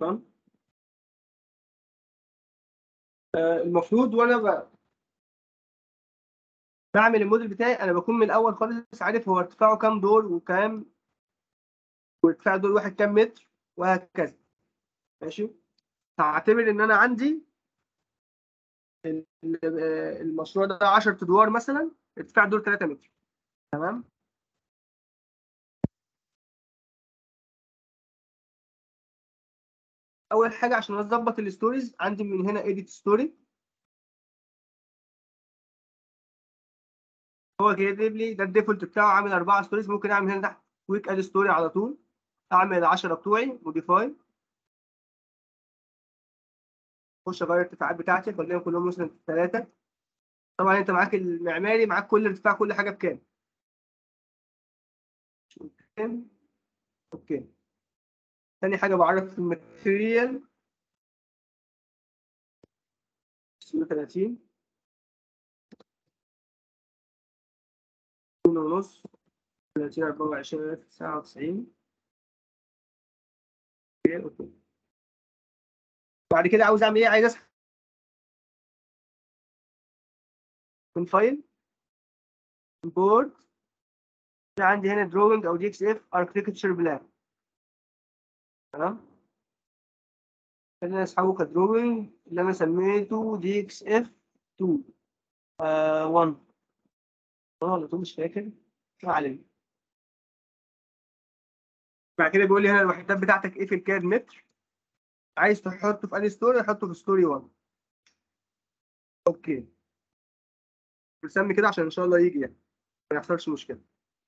المفروض وانا ب... بعمل الموديل بتاعي انا بكون من الاول خالص عارف هو ارتفاعه كام دور وكام وارتفاع دور واحد كام متر وهكذا ماشي هعتبر ان انا عندي ال- ال- المشروع ده 10 ادوار مثلا ارتفاع دور 3 متر تمام اول حاجه عشان اظبط الستوريز عندي من هنا edit ستوري هو كاتب لي ده الديفولت بتاعه عامل اربعه ستوريز ممكن اعمل هنا تحت كويك اد ستوري على طول اعمل 10 بتوعي موديفاي اخش اغير الارتفاعات بتاعتي خليهم كلهم مثلا ثلاثه طبعا انت معاك المعماري معاك كل ارتفاع كل حاجه بكام كام؟ اوكي تاني حاجه بعرف الماتيريال 30 ونص 30 24 99 اوكي اوكي بعد كده عاوز اعمل ايه عايز اسحب من فايل بورد عندي هنا دروينج او دي اكس اف اركتكتشر بلان تمام خلينا نسحبه كدروينج اللي انا سميته دي اكس اف 2 آه 1 ولا 2 مش فاكر ما علينا بعد كده بيقول لي هنا الوحدات بتاعتك ايه في الكاد متر عايز تحطه في انهي ستوري حطه في ستوري 1 اوكي بسمي كده عشان ان شاء الله يجي يعني ما يحصلش مشكله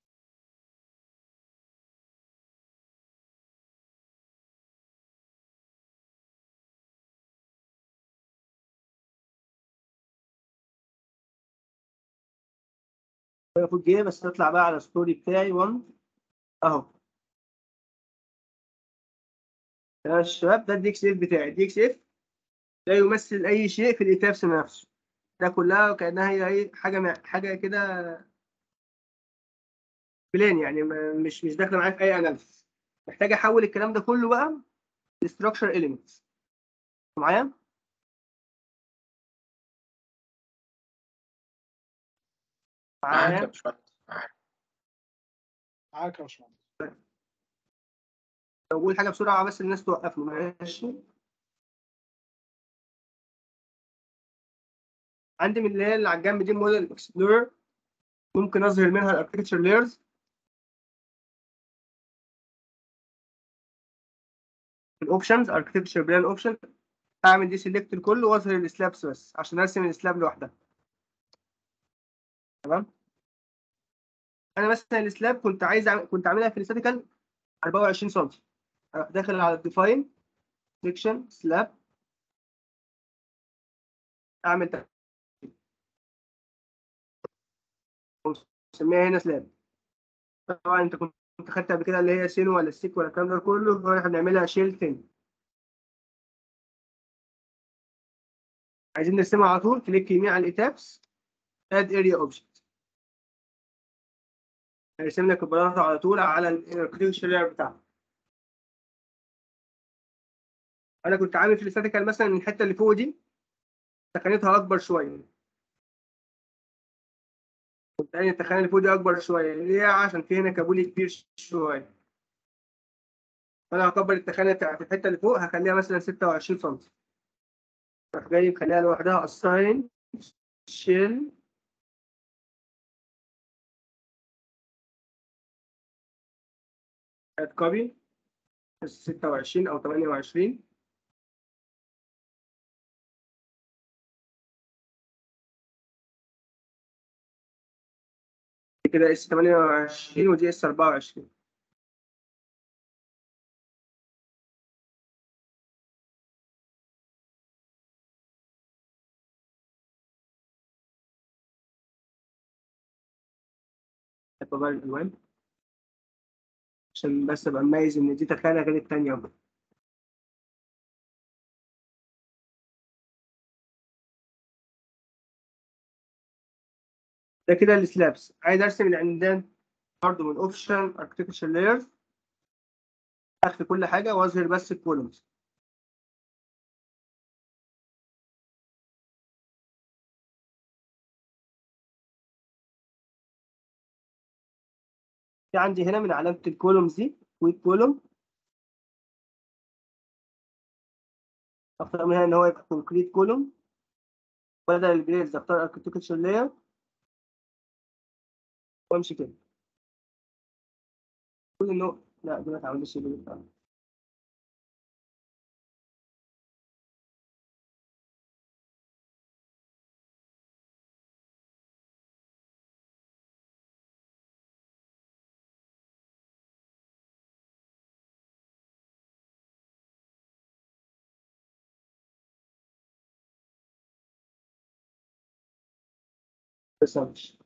المفروض جه بس تطلع بقى على ستوري بتاعي 1 اهو يا شباب ده الدي اكس اف بتاعي الدي اكس اف لا يمثل اي شيء في الايتابس نفسه ده كلها كانها هي هي حاجه مع- حاجه كده بلان يعني ما- مش مش داخله معايا في اي اناليسيس محتاج احول الكلام ده كله بقى لستراكشر اليمنتس معايا معاك يا معايا باشمهندس معاك معاك يا باشمهندس لو بقول حاجه بسرعه بس الناس توقفني ماشي عندي من اللي هي اللي على الجنب دي موديل اكسبلورر ممكن اظهر منها الاركتشر لايرز الاوبشنز اركتشر بلان اوبشن اعمل دي سيلكت الكل واظهر السلابس بس عشان ارسم السلاب لوحدها تمام انا مثلا السلاب كنت عايز أعمل... كنت عاملها في الاستاتيكال 24 سم اروح داخل على الديفاين سيكشن سلاب اعمل تحت. وسميها هنا سلاب طبعا انت كنت كنت خدت قبل كده اللي هي سين ولا السيك ولا الكلام ده كله فاحنا بنعملها شيل تاني عايزين نرسمها على طول كليك يمين على الايتابس اد اريا اوبجكت هيرسم لك البلاطه على طول على الاركتكشر لاير بتاعها انا كنت عامل في الاستاتيكال مثلا الحته اللي فوق دي تخانتها اكبر شويه كنت قايل التخانه اللي فوق دي اكبر شويه ليه عشان في هنا كابولي كبير شويه فانا هكبر التخانه بتاعت الحته اللي فوق هخليها مثلا 26 سم راح جاي مخليها لوحدها اساين شيل اد كوبي 26 او 28 دي كده اس 28 ودي اس 24 بغير الالوان عشان بس ابقى مميز ان دي تخانه غير التانيه ده كده السلابس عايز ارسم العمدان برضه من اوبشن اركتكتشر لايرز اخفي كل حاجه واظهر بس الكولومز في عندي هنا من علامة الكولومز دي ويك كولوم اختار من هنا ان هو يبقى كونكريت كولوم بدل الجريدز اختار اركتكتشر لاير وامشي كده كل انه لا دي ما اتعملش كده بس مش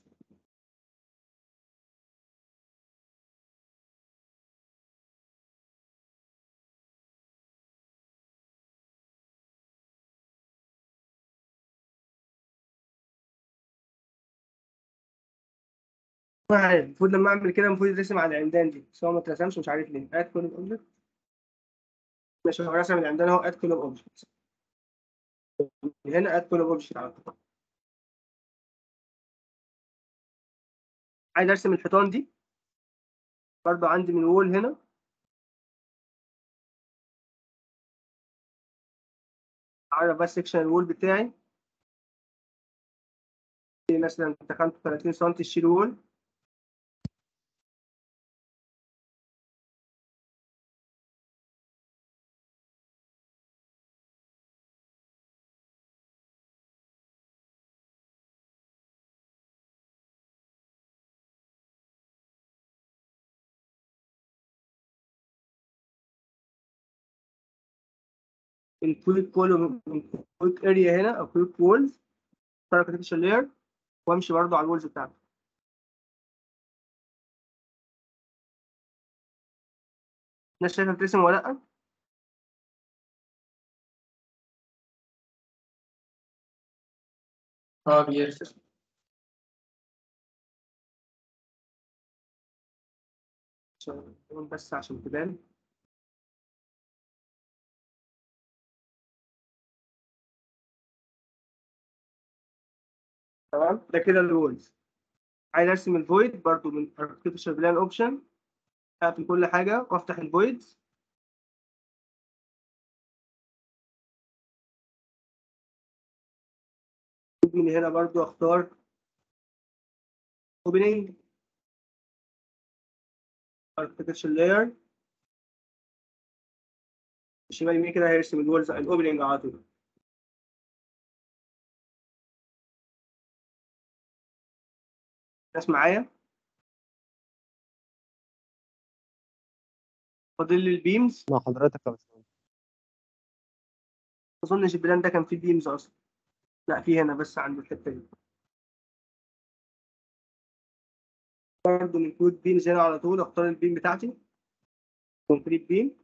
ما عارف المفروض لما اعمل كده المفروض يترسم على العمدان دي بس هو ما اترسمش مش عارف ليه اد كولوم اوبجكت ماشي هو رسم العمدان اهو اد كولوم اوبجكت هنا اد كولوم اوبجكت على طول عايز ارسم الحيطان دي برضو عندي من وول هنا اعرف بس سكشن الوول بتاعي مثلا دخلت 30 سم الشيل وول الكويك كولوم الكويك اريا هنا او كويك وولز اركتكشر لاير وامشي برضو على الوولز بتاعته الناس شايفه بترسم ولا لا اه بيرسم عشان بس عشان تبان تمام ده كده الوولز عايز ارسم الفويد برضو من اركتكشر بلان اوبشن اقفل كل حاجه وافتح الفويد من هنا برضو اختار opening architecture layer شمال يمين كده هيرسم الوولز الاوبننج على طول ناس معايا فاضل لي البيمز مع حضرتك يا باشمهندس ما اظنش البلان ده كان فيه بيمز اصلا لا في هنا بس عند الحته دي برضه انكلود بيمز هنا على طول اختار البيم بتاعتي كونكريت بيم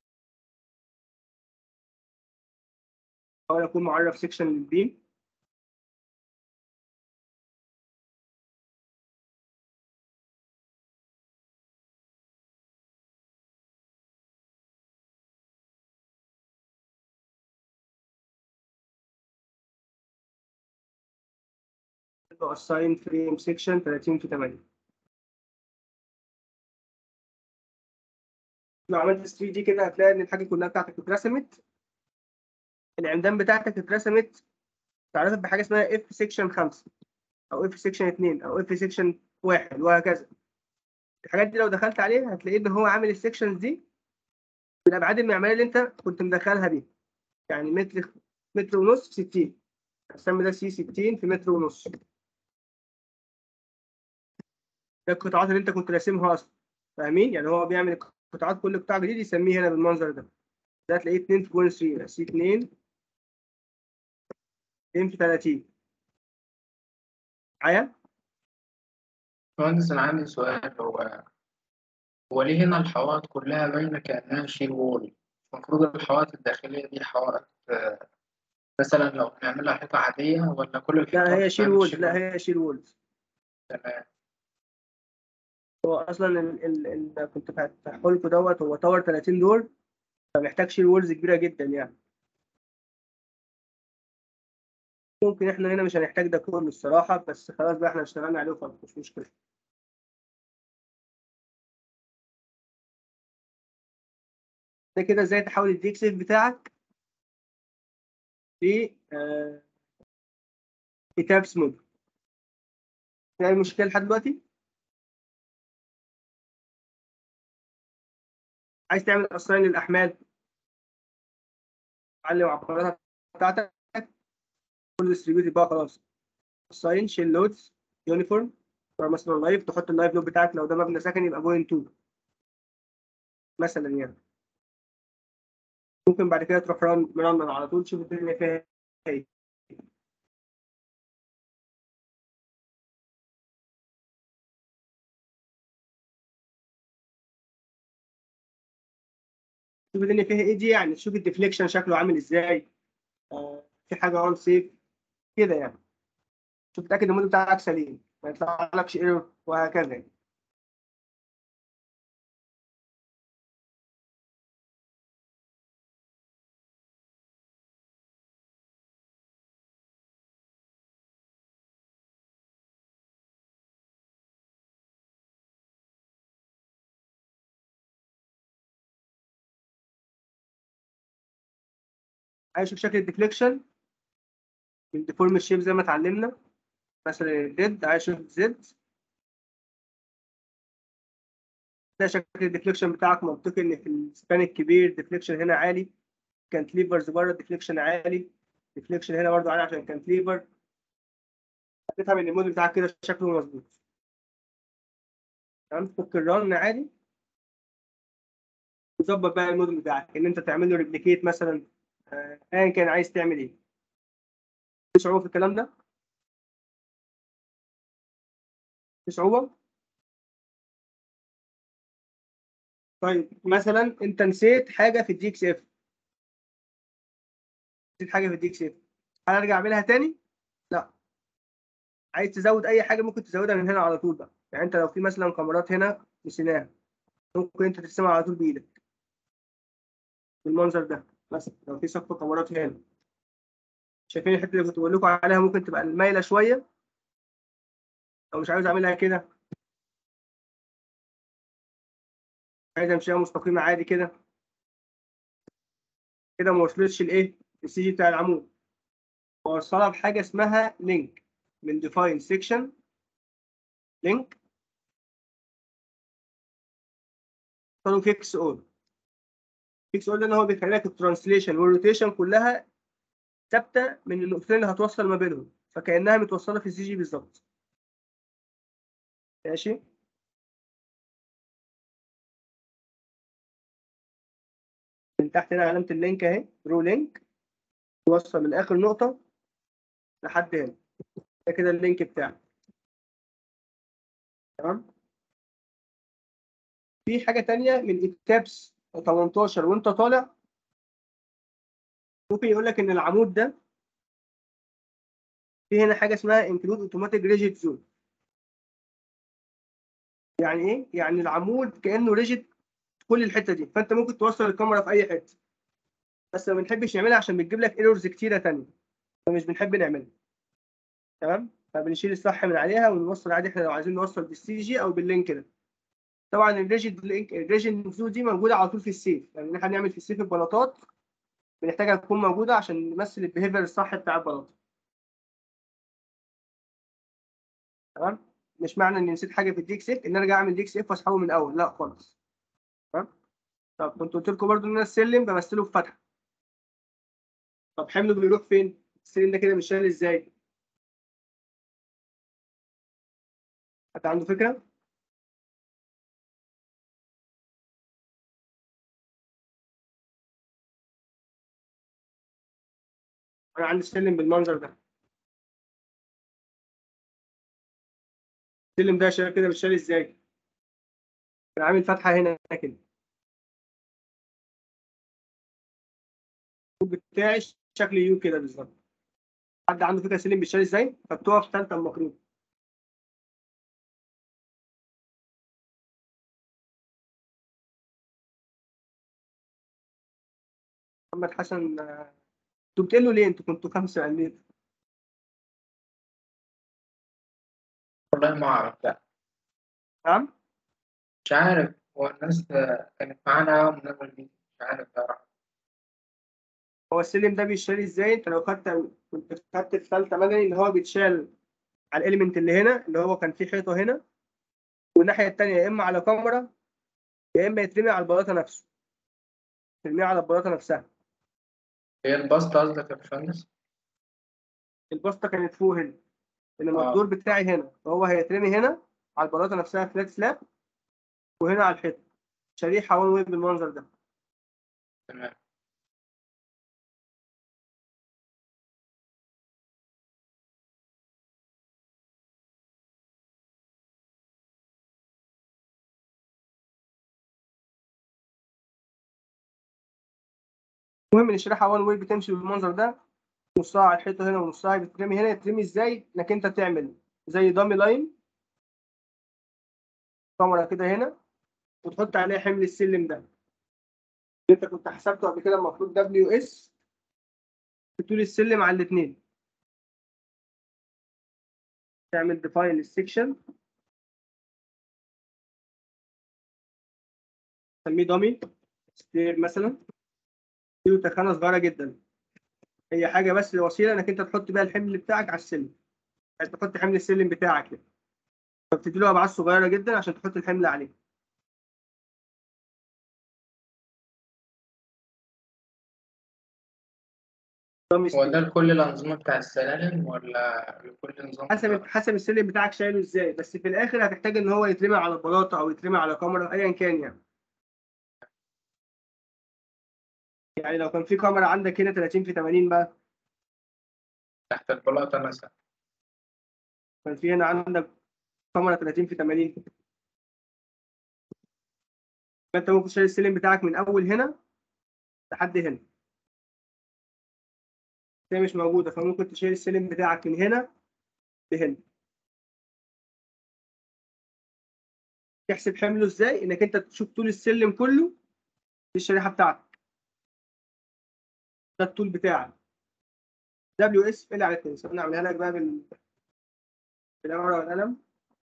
احاول اكون معرف سيكشن للبيم assign frame section 30 في 8 لو عملت 3 دي كده هتلاقي ان الحاجه كلها بتاعتك اترسمت العمدان بتاعتك اترسمت تعرفت بحاجه اسمها اف سيكشن 5 او اف سيكشن 2 او اف سيكشن 1 وهكذا الحاجات دي لو دخلت عليها هتلاقي ان هو عامل السيكشنز دي بالابعاد المعماريه اللي انت كنت مدخلها بيها يعني متر متر ونص في 60 هسمي ده سي 60 في متر ونص ده القطاعات اللي انت كنت راسمها اصلا فاهمين يعني هو بيعمل قطاعات كل قطاع جديد يسميه هنا بالمنظر ده ده هتلاقيه 2 في بوينت 3 سي 2 2 في 30 معايا مهندس أنا عندي سؤال هو هو ليه هنا الحوائط كلها باينة كأنها شيل وول المفروض الحوائط الداخلية دي حوائط آه، مثلا لو بنعملها حيطة عادية ولا كل الحيطات لا هي شيل بتعمل وولز شيل لا وول؟ هي شيل وولز تمام هو اصلا ال ال ال كنت فاتحه لكم دوت هو تاور 30 دور فمحتاج شيل وولز كبيره جدا يعني ممكن احنا هنا مش هنحتاج ده كله الصراحه بس خلاص بقى احنا اشتغلنا عليه وخلاص مش مشكله ده كده ازاي تحول الدي اكس اف بتاعك ل آه، لتابس مود في اي مشكله لحد دلوقتي عايز تعمل اساين للاحمال علم عباراتها بتاعتك كل ديستريبيوتد بقى خلاص اساين شيل لودز يونيفورم مثلا لايف تحط اللايف لود بتاعك لو ده مبنى سكني يبقى بوينت 2 مثلا يعني ممكن بعد كده تروح ران مرنن على طول تشوف الدنيا فيها ايه شوف الدنيا فيها ايه دي يعني تشوف الديفليكشن شكله عامل ازاي آه في حاجه اون سيف كده يعني شوف تاكد الموديل بتاعك سليم ما يطلعلكش ايرور وهكذا يعني. عايز اشوف شكل الديفليكشن الديفورم الشيب زي ما اتعلمنا مثلا الديد عايز اشوف زد ده شكل الديفليكشن بتاعك منطقي ان في السبان الكبير الديفليكشن هنا عالي كانتليفرز بره الديفليكشن عالي الديفليكشن هنا برضه عالي عشان كانتليفر هتفهم ان الموديل بتاعك كده شكله مظبوط تمام تفك الرن عادي وتظبط بقى الموديل بتاعك ان انت تعمل له ريبليكيت مثلا آه، ايا كان عايز تعمل ايه في صعوبه في الكلام ده في صعوبه طيب مثلا انت نسيت حاجه في الدي اكس اف نسيت حاجه في الدي اكس اف هل ارجع اعملها تاني لا عايز تزود اي حاجه ممكن تزودها من هنا على طول بقى يعني انت لو في مثلا كاميرات هنا نسيناها ممكن انت ترسمها على طول بايدك بالمنظر ده مثلا لو في صف كاميرات هنا شايفين الحته اللي كنت بقول لكم عليها ممكن تبقى مايله شويه لو مش عاوز اعملها كده عايز امشيها مستقيمه عادي كده كده ما وصلتش لايه السي جي بتاع العمود واوصلها بحاجه اسمها لينك من ديفاين سيكشن لينك قالوا فيكس اول فيكس اول ده ان هو بيخلي لك الترانسليشن والروتيشن كلها ثابته من النقطتين اللي هتوصل ما بينهم فكانها متوصله في السي جي بالظبط ماشي من تحت هنا علامه اللينك اهي رو لينك توصل من اخر نقطه لحد هنا ده كده اللينك بتاعك تمام في حاجه تانية من التابس 18 وانت طالع ممكن يقول لك ان العمود ده في هنا حاجه اسمها انكلود اوتوماتيك ريجيت زون يعني ايه يعني العمود كانه ريجيت كل الحته دي فانت ممكن توصل الكاميرا في اي حته بس ما بنحبش نعملها عشان بتجيب لك ايرورز كتيره تانية فمش بنحب نعملها تمام فبنشيل الصح من عليها ونوصل عادي احنا لو عايزين نوصل بالسي جي او باللينك ده طبعا الريجيد لينك الريجيد زو دي موجوده على طول في السيف يعني احنا هنعمل في السيف البلاطات بنحتاجها تكون موجوده عشان نمثل البيهيفير الصح بتاع البلاطه تمام مش معنى اني نسيت حاجه في الدي اكس اف ان ارجع اعمل دي اكس اف واسحبه من الاول لا خالص تمام طب كنت قلت لكم برضو ان انا السلم بمثله بفتحه طب حمله بيروح فين السلم ده كده مش شايل ازاي حد عنده فكره انا عندي السلم بالمنظر ده السلم ده شايف كده مش شايل ازاي انا عامل فتحه هنا كده الكود بتاعي شكل يو كده بالظبط حد عنده فكره سلم بيشتغل ازاي فبتقف في ثالثه المقلوب محمد حسن آه، انتوا بتقولوا ليه انتوا كنتوا خمسه قليل والله ما أعرف لا نعم مش عارف هو الناس آه، كانت معانا ونعمل دي مش عارف بقى هو السلم ده بيتشال ازاي انت لو خدت كنت خدت في ثالثه مدني اللي هو بيتشال على الاليمنت اللي هنا اللي هو كان فيه حيطه هنا والناحيه التانيه يا اما على كاميرا يا اما يترمي على البلاطه نفسه ترميه على البلاطه نفسها هي البسط قصدك يا باشمهندس؟ البسطه كانت فوق هنا انما آه. الدور بتاعي هنا فهو هيترمي هنا على البلاطه نفسها فلات سلاب وهنا على الحيطه شريحه وان واي بالمنظر ده تمام المهم ان الشريحه وان واي بتمشي بالمنظر ده نصها على الحيطه هنا ونصها بتترمي هنا يترمي ازاي انك انت تعمل زي دامي لاين كاميرا كده هنا وتحط عليها حمل السلم ده اللي انت كنت حسبته قبل كده المفروض دبليو اس في طول السلم على الاثنين تعمل ديفاين للسكشن سميه دامي ستير مثلا له تخانه صغيره جدا هي حاجه بس وسيله انك انت تحط بيها الحمل بتاعك على السلم عايز تحط حمل السلم بتاعك كده فبتدي له ابعاد صغيره جدا عشان تحط الحمل عليه دامي هو ستير. ده لكل الأنظمة بتاع السلالم ولا لكل نظام؟ حسب حسب السلم بتاعك شايله ازاي بس في الاخر هتحتاج ان هو يترمي على بلاطه او يترمي على كاميرا ايا كان يعني يعني لو كان في كاميرا عندك هنا 30 في 80 بقى تحت البلاطة مثلا كان في هنا عندك كاميرا 30 في 80 فانت ممكن تشيل السلم بتاعك من اول هنا لحد هنا هي مش موجوده فممكن تشيل السلم بتاعك من هنا لهنا تحسب حمله ازاي انك انت تشوف طول السلم كله دي الشريحه بتاعتك ده الطول بتاعك دبليو اس ال على 2 انا اعملها لك بقى بال بالورقه والقلم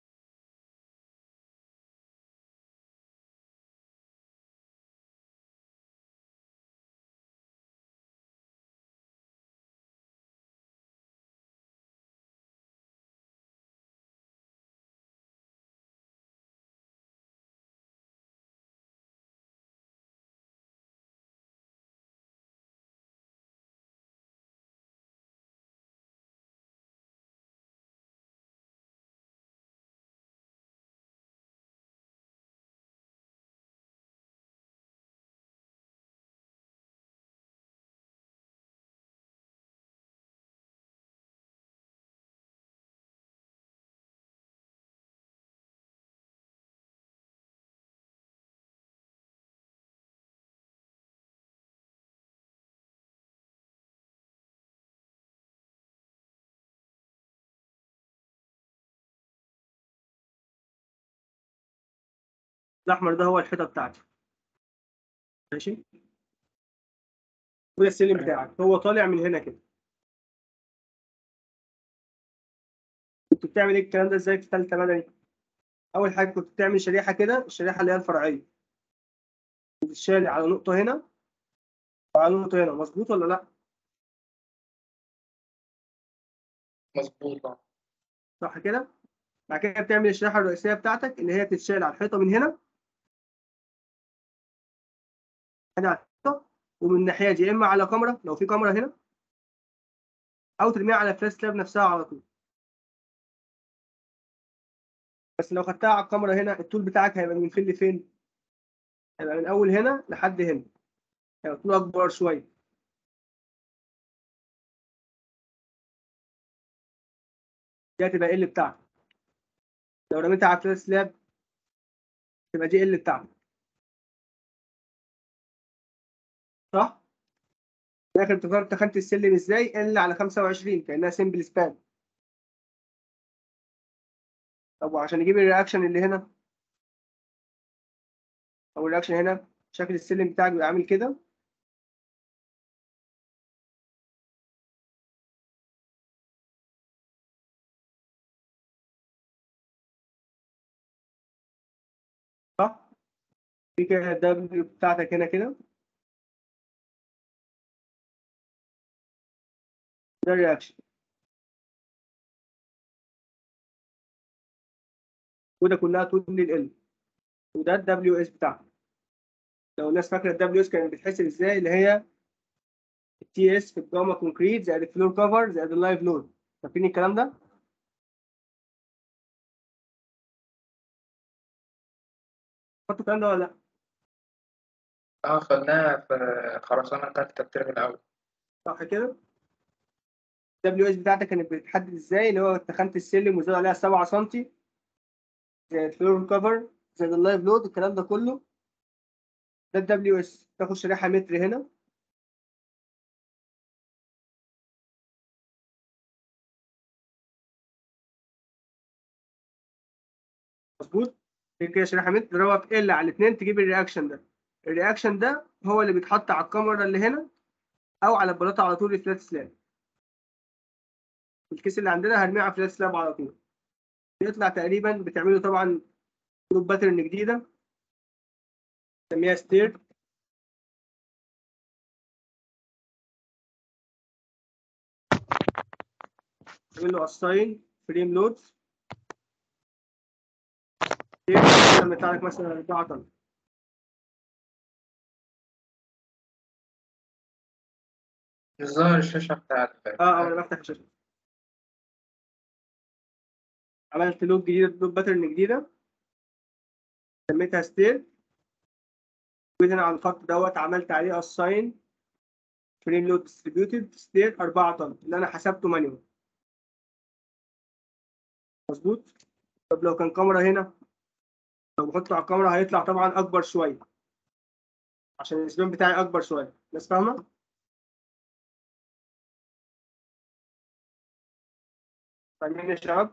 الاحمر ده هو الحيطه بتاعتي ماشي وده السلم بتاعك هو طالع من هنا كده كنت بتعمل ايه الكلام ده ازاي في ثالثه مدني اول حاجه كنت بتعمل شريحه كده الشريحه اللي هي الفرعيه وتشال على نقطه هنا وعلى نقطه هنا مظبوط ولا لا مظبوطة صح كده بعد كده بتعمل الشريحه الرئيسيه بتاعتك اللي هي تتشال على الحيطه من هنا ادي على الحيطه ومن الناحيه دي يا اما على كاميرا لو في كاميرا هنا او ترميها على فلاش سلاب نفسها على طول بس لو خدتها على الكاميرا هنا الطول بتاعك هيبقى من فين لفين هيبقى من اول هنا لحد هنا هيبقى طول اكبر شويه دي هتبقى ال بتاعتك لو رميتها على فلاش سلاب تبقى دي ال بتاعتك صح؟ في الاخر افتكرت تخنت السلم ازاي ال على 25 كانها سمبل سبان طب وعشان نجيب الرياكشن اللي هنا او الرياكشن هنا شكل السلم بتاعك بيبقى عامل كده صح في كده الدبليو بتاعتك هنا كده ده الرياكشن وده كلها طول ال وده الدبليو اس بتاعها لو الناس فاكره الدبليو اس كانت بتحسب ازاي اللي هي التي اس في الجاما كونكريت زائد الفلور كفر زائد اللايف لود فاكرين الكلام ده؟ فاكرين الكلام ده ولا لا؟ اه خدناها في خرسانة تالتة الترم الأول صح كده؟ الدبليو اس بتاعتك كانت بتتحدد ازاي اللي هو تخانة السلم وزود عليها 7 سم زائد الفلور كفر زائد اللايف لود الكلام ده كله ده الدبليو اس تاخد شريحة متر هنا مظبوط هي كده شريحة متر تضربها في ال على الاثنين تجيب الرياكشن ده الرياكشن ده هو اللي بيتحط على الكاميرا اللي هنا او على البلاطه على طول الفلات سلاب الكيس اللي عندنا هرميه على فلات سلاب على طول بيطلع تقريبا بتعمله طبعا جروب باترن جديده نسميها ستير تعمل له اساين فريم لود لما يطلع لك مثلا 4 طن مش ظاهر الشاشة بتاعت اه اه انا بفتح الشاشه عملت لوب جديده لوب باترن جديده سميتها ستير جيت هنا على الخط دوت عملت عليه اساين فريم لود ديستريبيوتد ستير 4 طن اللي انا حسبته مانيوال مظبوط طب لو كان كاميرا هنا لو بحطه على الكاميرا هيطلع طبعا اكبر شويه عشان السبين بتاعي اكبر شويه الناس فاهمه فاهمين يا شباب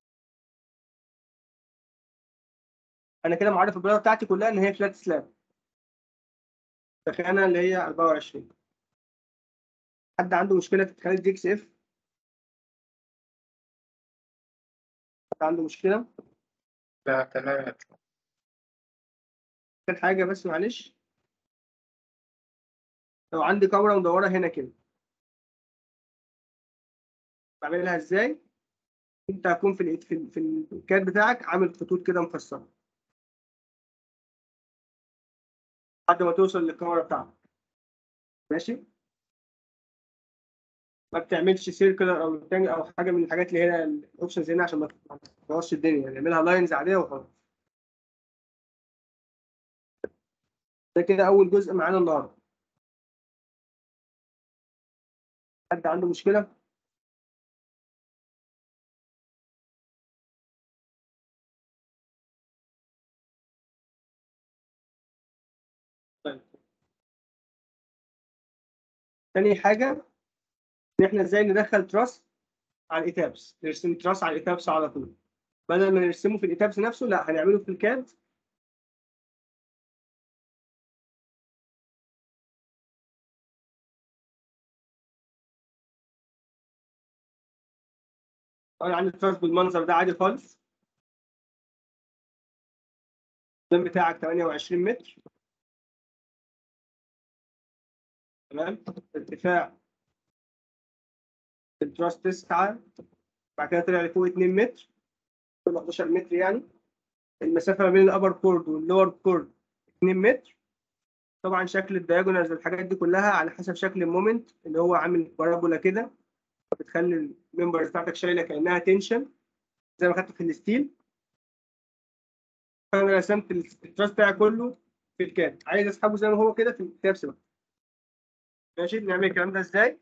انا كده معرف البيضه بتاعتي كلها ان هي فلات سلاب الخانه اللي هي 24 حد عنده مشكله في ادخال الدي اكس اف حد عنده مشكله لا تمام كان حاجه بس معلش لو عندي كاميرا مدوره هنا كده بعملها ازاي انت هتكون في ال في, ال في الكاد بتاعك عامل خطوط كده مكسره لحد ما توصل للكاميرا بتاعتك ماشي ما بتعملش سيركلر او تاني او حاجه من الحاجات اللي هنا الاوبشنز هنا عشان ما تبوظش الدنيا يعني اعملها لاينز عاديه وخلاص ده كده اول جزء معانا النهارده حد عنده مشكله طيب تاني حاجة إن إحنا إزاي ندخل تراس على الإيتابس نرسم تراس على الإيتابس على طول بدل ما نرسمه في الإيتابس نفسه لا هنعمله في الكاد أنا عندي تراس بالمنظر ده عادي خالص الدم بتاعك 28 متر تمام ارتفاع التراس 9 بعد كده طلع لفوق 2 متر 11 متر يعني المسافه ما بين الابر كورد واللور كورد 2 متر طبعا شكل الدياجونالز والحاجات دي كلها على حسب شكل المومنت اللي هو عامل بارابولا كده بتخلي الممبرز بتاعتك شايله كانها تنشن زي ما خدت في الستيل فانا رسمت التراس بتاعي كله في الكاد عايز اسحبه زي ما هو كده في الكتاب بقى ماشي نعمل الكلام ده ازاي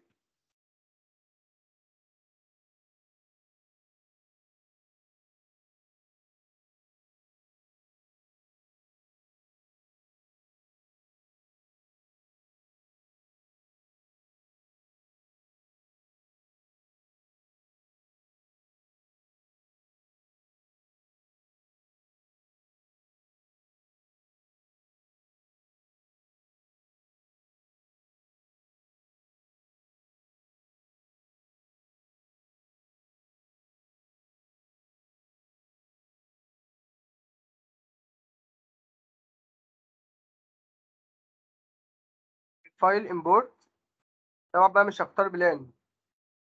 فايل امبورت طبعا بقى مش هختار بلان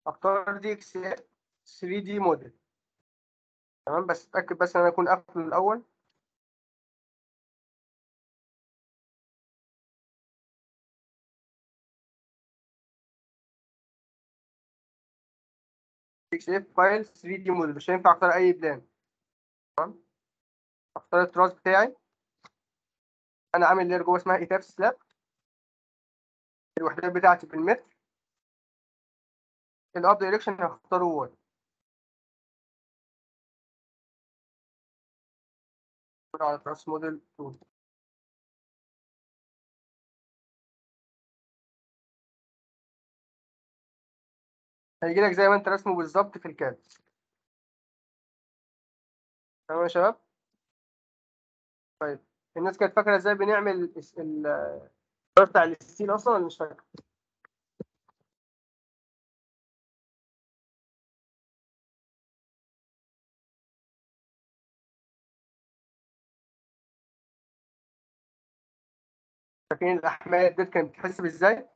اختار دي اكس 3 دي موديل تمام بس اتاكد بس ان انا اكون قافله الاول اكس اف فايل 3 دي موديل مش هينفع اختار اي بلان تمام اختار التراس بتاعي انا عامل لير جوه اسمها ايتاب سلاب الوحدات بتاعتي بالمتر الاب دايركشن هختاره واي على تراس موديل 2 هيجي لك زي ما انت رسمه بالظبط في الكاد تمام يا شباب طيب الناس كانت فاكره ازاي بنعمل ال- ال- بتاع الستيل اصلا ولا مش فاكره فاكرين الاحمال ديت كانت بتتحسب ازاي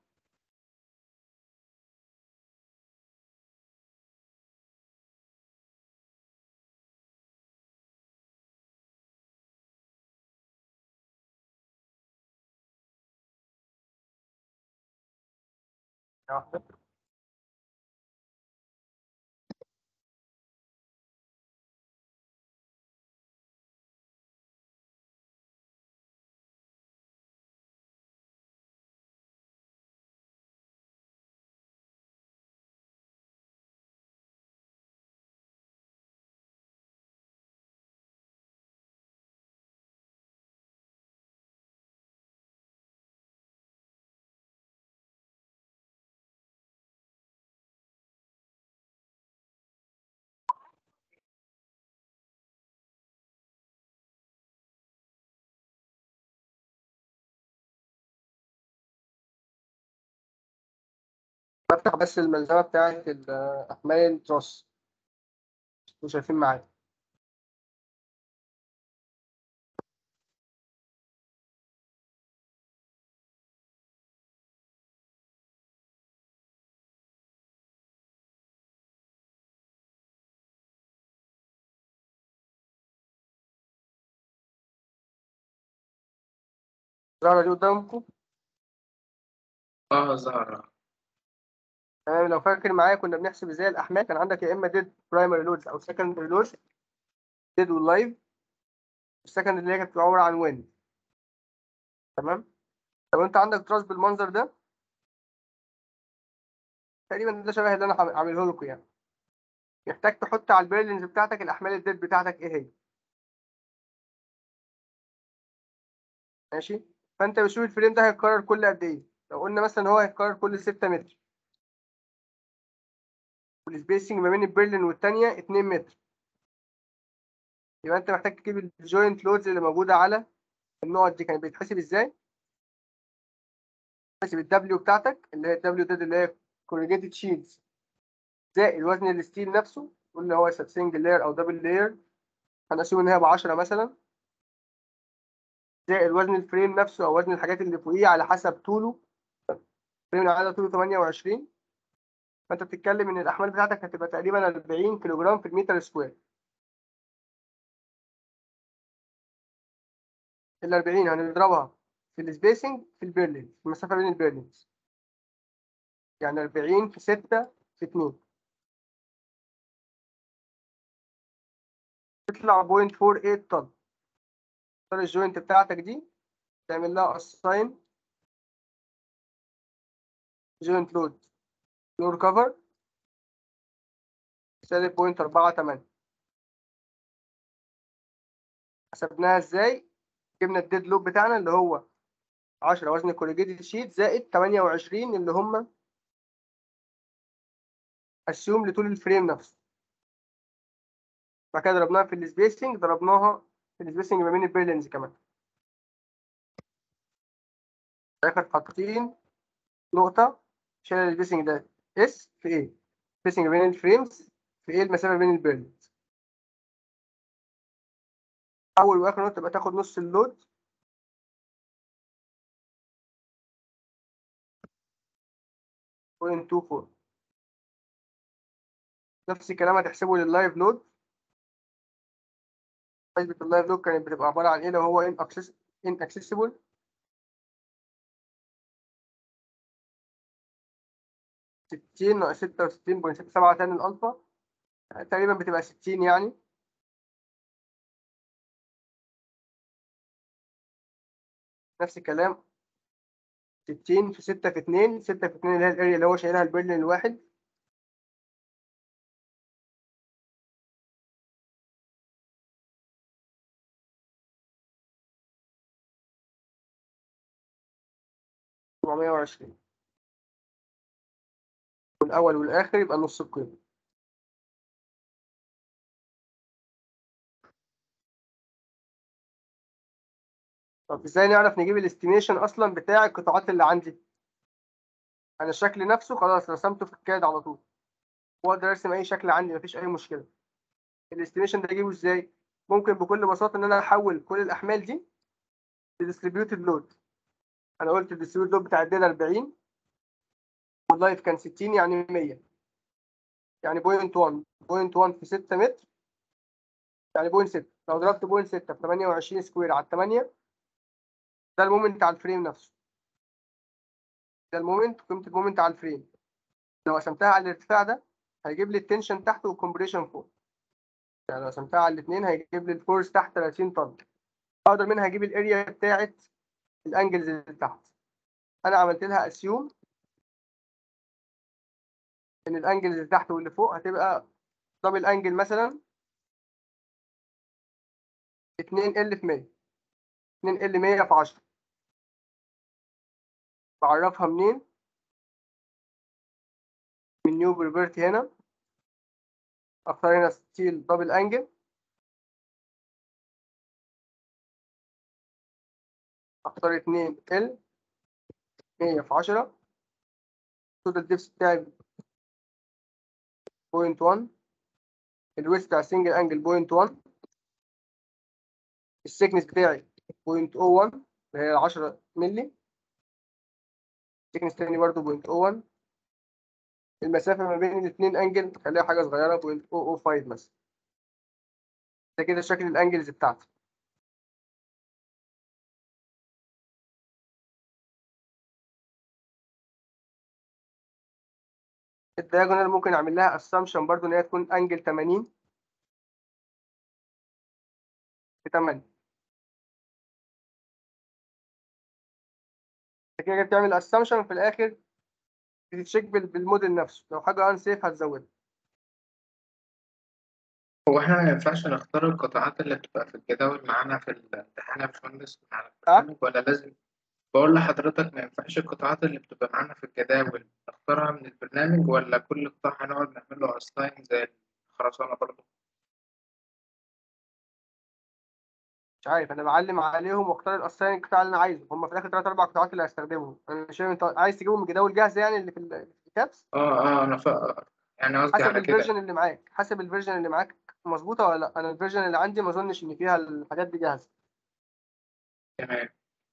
واحدة. بفتح بس الملزمه بتاعت الاحمال التراس انتوا شايفين معايا ظاهرة دي قدامكم اه ظهر تمام لو فاكر معايا كنا بنحسب ازاي الاحمال كان عندك يا اما ديد برايمري لودز او سكندري لودز ديد واللايف السكندري اللي هي كانت بتبقى عباره عن وين تمام لو انت عندك تراس بالمنظر ده تقريبا ده شبه اللي انا عامل- عامله لكم يعني محتاج تحط على البيرلينز بتاعتك الاحمال الديد بتاعتك ايه هي ماشي فانت بتشوف الفريم ده هيتكرر كل قد ايه لو قلنا مثلا هو هيتكرر كل 6 متر والسبيسنج ما بين البرلين والتانية 2 متر يبقى انت محتاج تجيب الجوينت لودز اللي موجودة على النقط دي كانت بيتحسب ازاي؟ تحسب الدبليو بتاعتك اللي هي الدبليو ده اللي هي كوريجيتد شيلز زائد وزن الستيل نفسه قلنا هو سنجل لاير او دبل لاير هنقسم ان هي ب 10 مثلا زائد وزن الفريم نفسه او وزن الحاجات اللي فوقيه على حسب طوله الفريم العادي طوله 28 فانت بتتكلم ان الاحمال بتاعتك هتبقى تقريبا 40 كيلو جرام في المتر سكوير ال 40 هنضربها في السبيسنج في البيرلينز المسافه بين البيرلينز يعني 40 في 6 في 2 تطلع 0.48 طن تختار الجوينت بتاعتك دي تعمل لها اساين جوينت لود فلور كفر سالب 0.48 حسبناها ازاي جبنا الديد لوب بتاعنا اللي هو 10 وزن الكوريجيتد شيت زائد 28 اللي هم اسيوم لطول الفريم نفسه بعد كده ضربناها في السبيسنج ضربناها في السبيسنج ما بين البيرلينز كمان في الاخر حاطين نقطة شايل السبيسنج ده اس في ايه السبيسنج بين الفريمز في ايه المسافة بين البيرلينز اول واخر نقطة تبقى تاخد نص اللود بوينت تو فور نفس الكلام هتحسبه لللايف لود حسبة اللايف لود كانت بتبقى عبارة عن ايه لو هو ان اكسس ان اكسسبل ستين ناقص ستة وستين بوينت ستة سبعة تاني الألفا تقريبا بتبقى ستين يعني نفس الكلام ستين في ستة في اتنين ستة في اتنين اللي هي الاريا اللي هو شايلها البرلين الواحد سبعمية وعشرين والأول والآخر يبقى نص القيمة طب ازاي نعرف نجيب الاستيميشن اصلا بتاع القطاعات اللي عندي انا الشكل نفسه خلاص رسمته في الكاد على طول واقدر ارسم اي شكل عندي مفيش اي مشكله الاستيميشن ده اجيبه ازاي ممكن بكل بساطه ان انا احول كل الاحمال دي لديستريبيوتد لود انا قلت الديستريبيوتد لود بتاع الداتا 40 واللايف كان 60 يعني 100 يعني بوينت 1 بوينت 1 في 6 متر يعني بوينت 6 لو ضربت بوينت 6 في 28 سكوير على 8 ده المومنت على الفريم نفسه ده المومنت قيمة المومنت على الفريم لو قسمتها على الارتفاع ده هيجيب لي التنشن تحت والكمبريشن فوق يعني لو قسمتها على الاثنين هيجيب لي الفورس تحت 30 طن اقدر منها اجيب الاريا بتاعت الانجلز اللي تحت انا عملت لها اسيوم ان الانجلز اللي تحت واللي فوق هتبقى دبل انجل مثلا 2 ال في 100 2 ال 100 في 10 بعرفها منين من نيو بريفرت هنا اختار هنا ستيل دبل انجل اختار 2 ال 100 في 10 توتال ديبس بتاعي بوينت 1 الويست بتاع السنجل انجل بوينت 1 السكنس بتاعي بوينت 01 اللي هي 10 مللي سكنس تاني برضه بوينت 01 المسافة ما بين الاثنين انجل خليها حاجة صغيرة بوينت 005 مثلا ده كده شكل الانجلز بتاعتي الدياجونال ممكن اعمل لها اسامبشن برضو ان هي تكون انجل 80 في 8 كده بتعمل اسامبشن في الاخر بتتشيك بال- بالموديل نفسه لو حاجه ان سيف هتزودها هو احنا ما ينفعش نختار القطاعات اللي بتبقى في الجداول معانا في الامتحان يا باشمهندس من على أه؟ البرنامج ولا لازم بقول لحضرتك ما ينفعش القطاعات اللي بتبقى معانا في الجداول نختارها من البرنامج ولا كل قطاع هنقعد نعمل له اساين زي الخرسانة برضه مش عارف انا بعلم عليهم واختار الاساين القطاع اللي انا عايزه هم في الاخر ثلاث اربع قطاعات اللي هستخدمهم انا مش فاهم انت عايز تجيبهم من جداول جاهزه يعني اللي في ال- في الكابس اه اه انا فا... يعني قصدي حسب على كده الفيرجن اللي معاك حسب الفيرجن اللي معاك مظبوطه ولا لا انا الفيرجن اللي عندي ما اظنش ان فيها الحاجات دي جاهزه تمام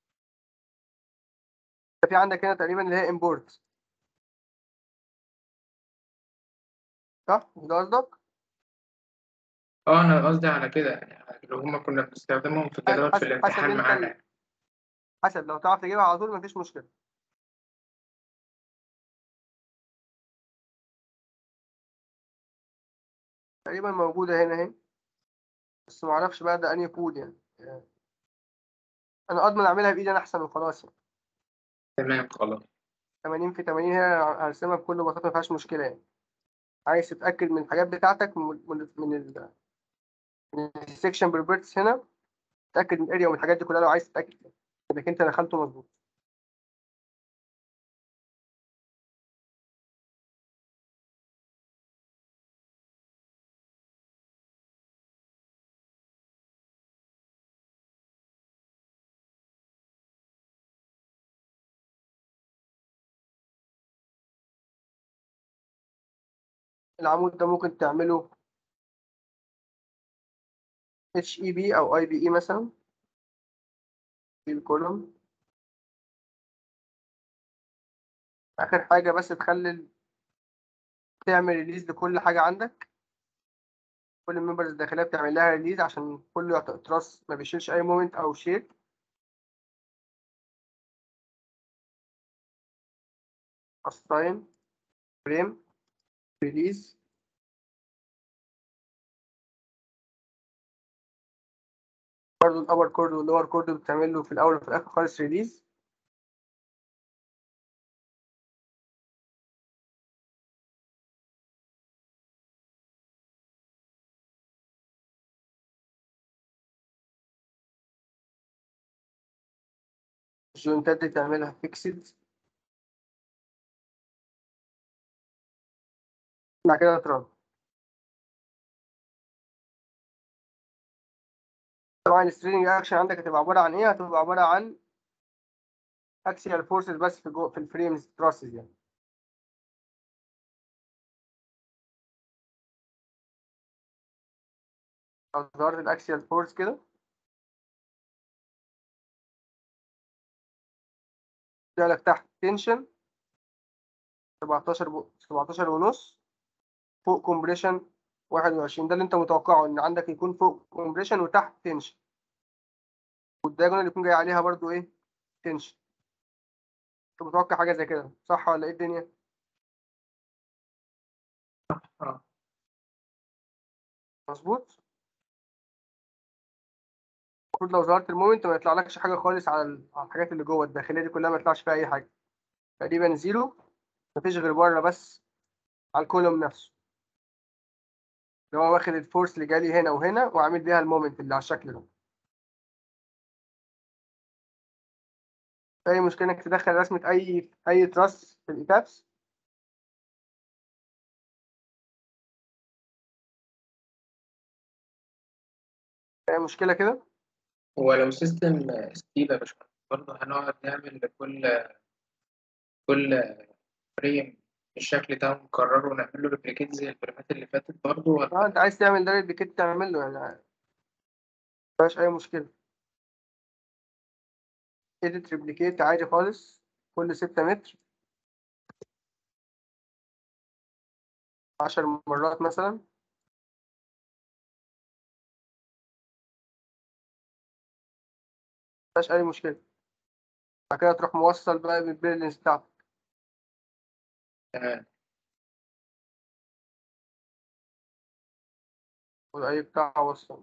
في عندك هنا تقريبا اللي هي امبورت صح مش ده قصدك اه انا قصدي على كده يعني لو هما كنا بنستخدمهم في الجداول في حسب- حسب الامتحان انت معانا ال- حسب لو تعرف تجيبها على طول مفيش مشكله تقريبا موجوده هنا اهي بس ما اعرفش بقى ده انهي كود يعني انا اضمن اعملها بايدي انا احسن وخلاص يعني. تمام خلاص 80 في 80 هي هرسمها بكل بساطه ما فيهاش مشكله يعني عايز تتاكد من الحاجات بتاعتك من من من ال من السكشن بروبرتس هنا تاكد من الاريا ومن الحاجات دي كلها لو عايز تتاكد انك انت دخلته مظبوط العمود ده ممكن تعمله اتش اي بي او اي بي اي مثلا في الكولوم اخر حاجه بس تخلي تعمل ريليز لكل حاجة عندك كل الممبرز الداخلية بتعمل لها ريليز عشان كله يعت- تراس ما بيشيلش أي مومنت أو شيك أساين فريم ريليز برضه الأور كورد واللور كورد بتعمل له في الأول وفي الآخر خالص ريليز الجوينتات دي تعملها فيكسد بعد كده تران طبعا السترينج اكشن عندك هتبقى عباره عن ايه هتبقى عباره عن اكسيال فورسز بس في جو في الفريمز تراسز يعني لو ظهرت الاكسيال فورس كده لك تحت تنشن 17 ب... 17 ونص فوق كومبريشن 21 ده اللي انت متوقعه ان عندك يكون فوق كومبريشن وتحت تنشن والدايجونال يكون جاي عليها برضو ايه تنشن انت متوقع حاجه زي كده صح ولا ايه الدنيا اه مظبوط المفروض لو ظهرت المومنت ما يطلعلكش حاجه خالص على ال- على الحاجات اللي جوه الداخليه دي كلها ما يطلعش فيها اي حاجه تقريبا زيرو مفيش غير بره بس على الكولوم نفسه اللي هو واخد الفورس اللي جالي هنا وهنا وعامل بيها المومنت اللي على الشكل ده اي مشكله انك تدخل رسمه اي اي تراس في الايتابس اي مشكله كده هو لو سيستم ستيل يا باشمهندس برضه هنقعد نعمل لكل كل فريم بالشكل ده ونكرره ونعمل له ريبليكيت زي الفريمات اللي فاتت برضه اه ولا انت عايز تعمل ده ريبليكيت تعمل له يعني مفيهاش اي مشكله edit ريبليكيت عادي خالص كل 6 متر 10 مرات مثلا مفيهاش اي مشكله بعد كده تروح موصل بقى بالبيرلينز بتاعتك تمام واي بتاع وصل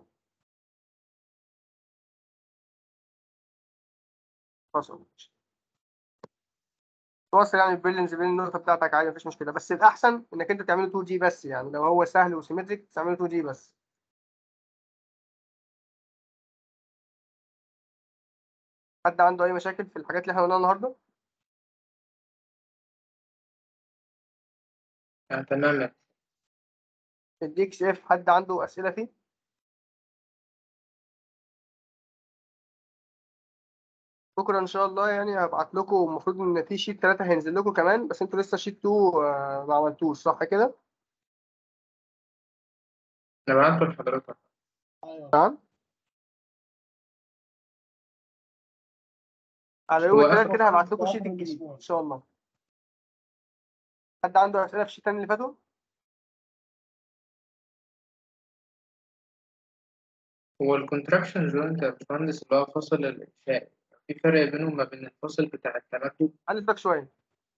وصل توصل يعني البيرلينز بين النقطة بتاعتك عادي مفيش مشكلة بس الأحسن إنك أنت تعمله 2 جي بس يعني لو هو سهل وسيمتريك تعمله 2 جي بس حد عنده أي مشاكل في الحاجات اللي احنا قلناها النهاردة؟ آه تمام الدي اكس اف حد عنده أسئلة فيه؟ بكرة إن شاء الله يعني هبعت لكم المفروض إن في شيت 3 هينزل لكم كمان بس أنتوا لسه شيت 2 آه، ما عملتوش صح كده؟ أنا بعته لحضرتك ايوه تمام؟ على يوم هو الثلاث آخر كده هبعت لكم آخر شيت الجديد الأسبوع. إن شاء الله. حد عنده أسئلة في الشيتين اللي فاتوا؟ هو الكونتراكشن جوينت يا باشمهندس اللي هو فصل الإنشاء في فرق بينه وما بين الفصل بتاع التمدد علي صوتك شوية.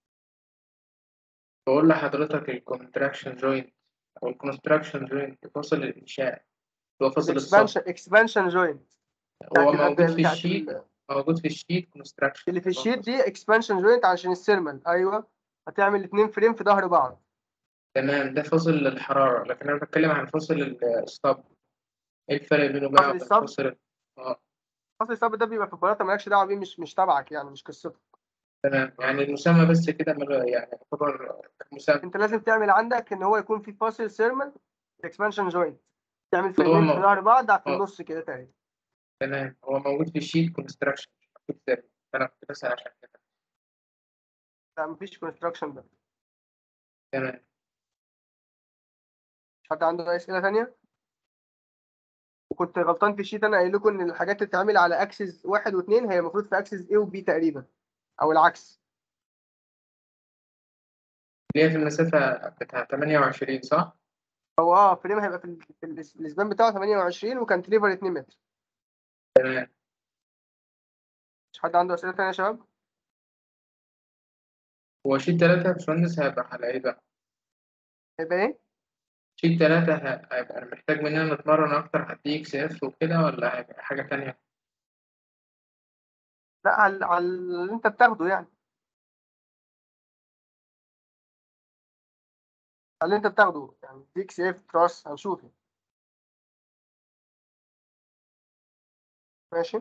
بقول لحضرتك الكونتراكشن جوينت أو الكونستراكشن جوينت فصل الإنشاء اللي هو فصل الصف اكسبانشن اكسبانشن جوينت هو موجود في الشيت موجود في الشيت كونستراكشن اللي في الشيت دي اكسبانشن جوينت عشان السيرمال ايوه هتعمل اتنين فريم في ظهر بعض تمام ده فصل الحرارة لكن أنا بتكلم عن فصل الصب إيه الفرق بينه بقى فصل وبين الصب؟ فصل اه فصل الصب ده بيبقى في البلاطه مالكش دعوه بيه مش مش تبعك يعني مش قصتك تمام يعني المسمى بس كده مل- يعني يعتبر مسمى انت لازم تعمل عندك ان هو يكون في فاصل سيرمال اكسبانشن جوينت تعمل فريمين هو في م- ظهر بعض في اه. النص كده تقريبا تمام هو موجود في الشيت كونستراكشن مكتوب سيرفر أنا كنت بسأل عشان كده لا مفيش كونستراكشن ده تمام حد عنده اي اسئله ثانيه وكنت غلطان في الشيت انا قايل لكم ان الحاجات اللي تتعمل على اكسس واحد واثنين هي المفروض في اكسس A وبي تقريبا او العكس اللي هي في المسافة بتاع 28 صح؟ هو اه فريم هيبقى في, ال- في ال- الاسبان بتاعه 28 وكانتليفر 2 متر تمام مش حد عنده اسئله تانية يا شباب هو شيت تلاتة يا باشمهندس هيبقى على إيه بقى؟ هيبقى ايه شيت تلاتة ه- هيبقى محتاج مننا نتمرن أكتر على الدي إكس إف وكده ولا هيبقى حاجة تانية؟ لا على على اللي انت بتاخده يعني على اللي انت بتاخده يعني دي اكس اف تراس هنشوف ماشي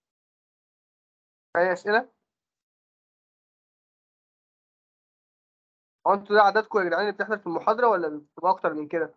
اي اسئله هو انتوا ده عددكم يا جدعان اللي بتحضر في المحاضره ولا بتبقى اكتر من كده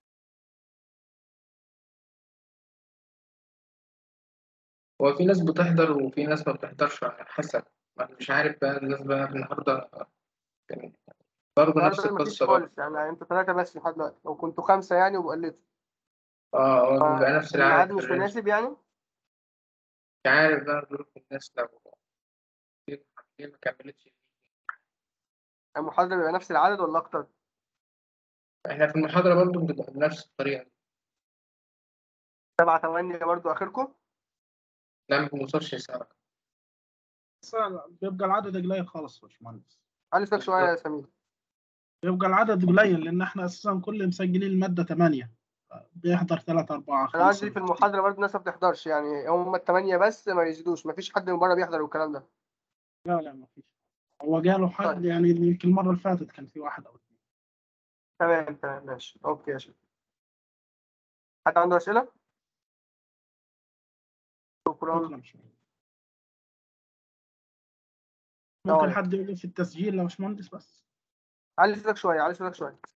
هو في ناس بتحضر وفي ناس ما بتحضرش على حسب أنا مش عارف بقى الناس بقى النهاردة كان برضه نفس النهارده مفيش القصة برضه خالص يعني انتوا ثلاثه بس لحد دلوقتي لو كنتوا خمسه يعني وقلتوا اه هو بيبقى نفس الميعاد العدد مش في الرينج. مناسب يعني مش عارف بقى ظروف الناس لو في في ما كملتش المحاضره بيبقى نفس العدد ولا اكتر احنا في المحاضرة برضه بتبقى بنفس الطريقة دي سبعة ثمانية برضو اخركم لا ما بنوصلش ساعة بس بيبقى العدد قليل خالص يا باشمهندس علي صوتك شويه يا سمير بيبقى العدد قليل لان احنا اساسا كل مسجلين الماده 8 بيحضر 3 4 انا 5 قصدي في المحاضره برضو الناس ما بتحضرش يعني هم الثمانيه بس ما يزيدوش ما فيش حد من بره بيحضر والكلام ده لا لا ما فيش هو جاله حد طيب. يعني يمكن المره اللي فاتت كان في واحد او اثنين تمام تمام ماشي اوكي يا شيخ حد عنده اسئله شكرا شكرا شوية. ممكن طيب. حد يقول لي في التسجيل يا باشمهندس بس علي صوتك شويه علي صوتك شويه